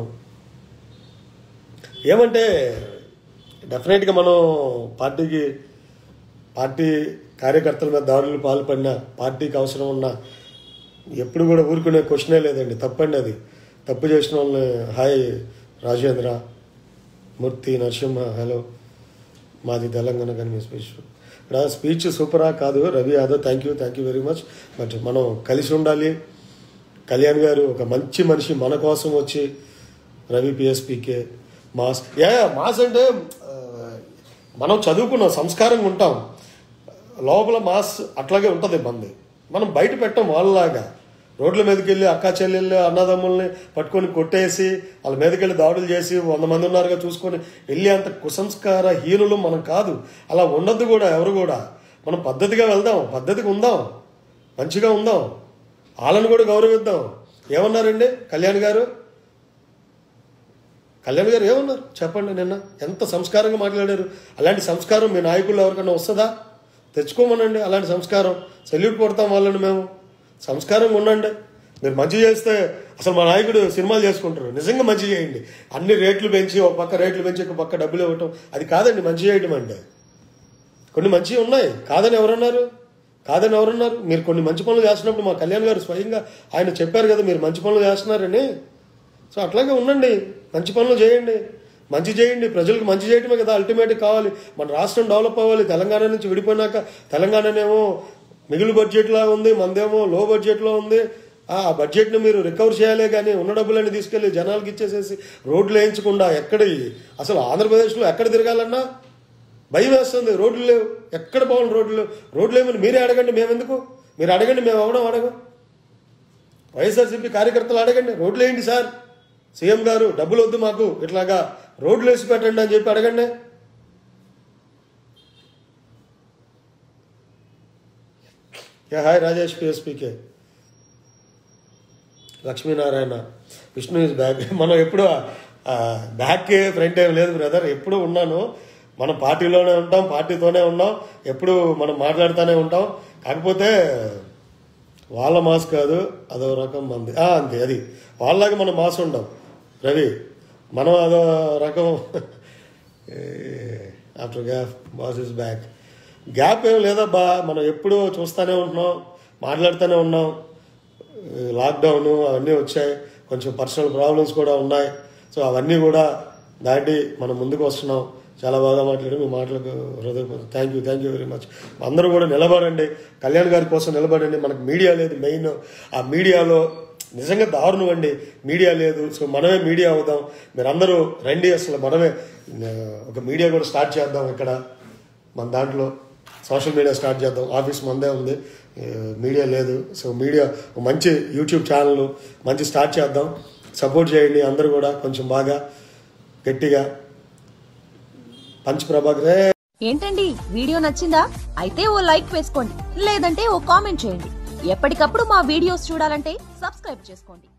ఏమంటే డెఫినెట్గా మనం పార్టీకి పార్టీ కార్యకర్తల మీద దాడులు పాల్పడినా పార్టీకి అవసరం ఉన్న ఎప్పుడు కూడా ఊరుకునే క్వశ్చనే లేదండి తప్పండి అది తప్పు చేసిన వాళ్ళని హాయ్ రాజేంద్ర మూర్తి నరసింహ హలో మాది తెలంగాణ కానీ మీ స్పీచ్ ఇక్కడ స్పీచ్ సూపరా కాదు Ravi Yadav thank you thank you very much but మనం కలిసి ఉండాలి కళ్యాణ్ గారు ఒక మంచి మనిషి మన కోసం వచ్చి Ravi PSPK mass yeah yeah, mass అంటే ఆ, మనం చదువుకున్నాం సంస్కారంగా ఉంటాం లోపల మాస్ అట్లాగే ఉంటుంది మంది మనం బయట పెట్టం వాళ్ళలాగా రోడ్ల మీదకి వెళ్ళి అక్కా చెల్లెళ్ళు అన్నదమ్ముల్ని పట్టుకొని కొట్టేసి వాళ్ళ మీదకి వెళ్ళి దాడులు చేసి వంద మంది ఉన్నారుగా చూసుకొని వెళ్ళి అంత కుసంస్కార హీనులు మనం కాదు అలా ఉండొద్దు కూడా ఎవరు కూడా మనం పద్ధతిగా వెళ్దాం పద్ధతిగా ఉందాం మంచిగా ఉందాం వాళ్ళని కూడా గౌరవిద్దాం ఏమన్నారండి కళ్యాణ్ గారు కళ్యాణ్ గారు ఏమన్నారు చెప్పండి నిన్న ఎంత సంస్కారంగా మాట్లాడారు అలాంటి సంస్కారం మీ నాయకులు ఎవరికైనా వస్తుందా తెచ్చుకోమనండి అలాంటి సంస్కారం సెల్యూట్ కొడతాం వాళ్ళని మేము సంస్కారంగా ఉండండి మీరు మంచి చేస్తే అసలు మా నాయకుడు సినిమాలు చేసుకుంటారు నిజంగా మంచి చేయండి అన్ని రేట్లు పెంచి ఒక పక్క రేట్లు పెంచి ఒక పక్క డబ్బులు ఇవ్వటం అది కాదండి మంచి చేయటం అంటే కొన్ని మంచివి ఉన్నాయి కాదని ఎవరన్నారు కాదని ఎవరన్నారు మీరు కొన్ని మంచి పనులు చేస్తున్నప్పుడు మా కళ్యాణ్ గారు స్వయంగా ఆయన చెప్పారు కదా మీరు మంచి పనులు చేస్తున్నారని సో అట్లాగే ఉండండి మంచి పనులు చేయండి మంచి చేయండి ప్రజలకు మంచి చేయటమే కదా అల్టిమేట్ కావాలి మన రాష్ట్రం డెవలప్ అవ్వాలి తెలంగాణ నుంచి విడిపోయినాక తెలంగాణనేమో మిగులు బడ్జెట్లో ఉంది మనదేమో లో బడ్జెట్లో ఉంది ఆ బడ్జెట్ని మీరు రికవర్ చేయాలే కానీ ఉన్న డబ్బులన్నీ తీసుకెళ్లి జనాలకు ఇచ్చేసేసి రోడ్లు వేయించకుండా ఎక్కడ అసలు ఆంధ్రప్రదేశ్లో ఎక్కడ తిరగాలన్నా భయం వేస్తుంది రోడ్లు లేవు ఎక్కడ పోవాలి రోడ్లు లేవు రోడ్లు ఏమని మీరే అడగండి మేమెందుకు మీరు అడగండి మేము అవడం అడగం వైఎస్ఆర్సీపీ కార్యకర్తలు అడగండి రోడ్లు వేయండి సార్ సీఎం గారు డబ్బులు వద్దు మాకు ఇట్లాగా రోడ్లు వేసి పెట్టండి అని చెప్పి అడగండి yeah hi Rajesh PSPK Lakshminarayana Vishnu is back మనం ఎప్పుడు బ్యాక్ ఫ్రంట్ ఏం లేదు బ్రదర్ ఎప్పుడు ఉన్నాను మనం పార్టీలోనే ఉంటాం పార్టీతోనే ఉన్నాం ఎప్పుడు మనం మాట్లాడుతూనే ఉంటాం కాకపోతే వాళ్ళ మాస్ కాదు అదో రకం మంది ఆ, అంతే అది వాళ్ళలాగా మనం మాస్ ఉండం రవి మనం అదో రకం after gap boss is back gap ఏం లేదబ్బా మనం ఎప్పుడూ చూస్తూనే ఉంటున్నాం మాట్లాడుతూనే ఉన్నాం లాక్డౌన్ అవన్నీ వచ్చాయి కొంచెం పర్సనల్ ప్రాబ్లమ్స్ కూడా ఉన్నాయి సో అవన్నీ కూడా దాటి మనం ముందుకు వస్తున్నాం చాలా బాగా మాట్లాడి మీ మాటలకు హృదయపూర్వక thank you thank you very much అందరూ కూడా నిలబడండి కళ్యాణ్ గారి కోసం నిలబడండి మనకు మీడియా లేదు మెయిన్ ఆ మీడియాలో నిజంగా దారుణం అండి మీడియా లేదు సో మనమే మీడియా అవుదాం మీరందరూ రండి అసలు మనమే ఆ, ఒక మీడియా కూడా స్టార్ట్ చేద్దాం ఇక్కడ మన దాంట్లో సోషల్ మీడియా స్టార్ట్ చేద్దాం ఆఫీస్ మందే ఉంది ఏ, మీడియా లేదు సో మీడియా ఒక మంచి యూట్యూబ్ ఛానల్ మంచి స్టార్ట్ చేద్దాం సపోర్ట్ చేయండి అందరూ కూడా కొంచెం బాగా గట్టిగా పంచ్ ప్రభాకర్ ఏ, ఏంటండి వీడియో నచ్చిందా అయితే ఓ లైక్ వేసుకోండి లేదంటే ఓ కామెంట్ చేయండి ఎప్పటికప్పుడు మా వీడియోస్ చూడాలంటే సబ్స్క్రైబ్ చేసుకోండి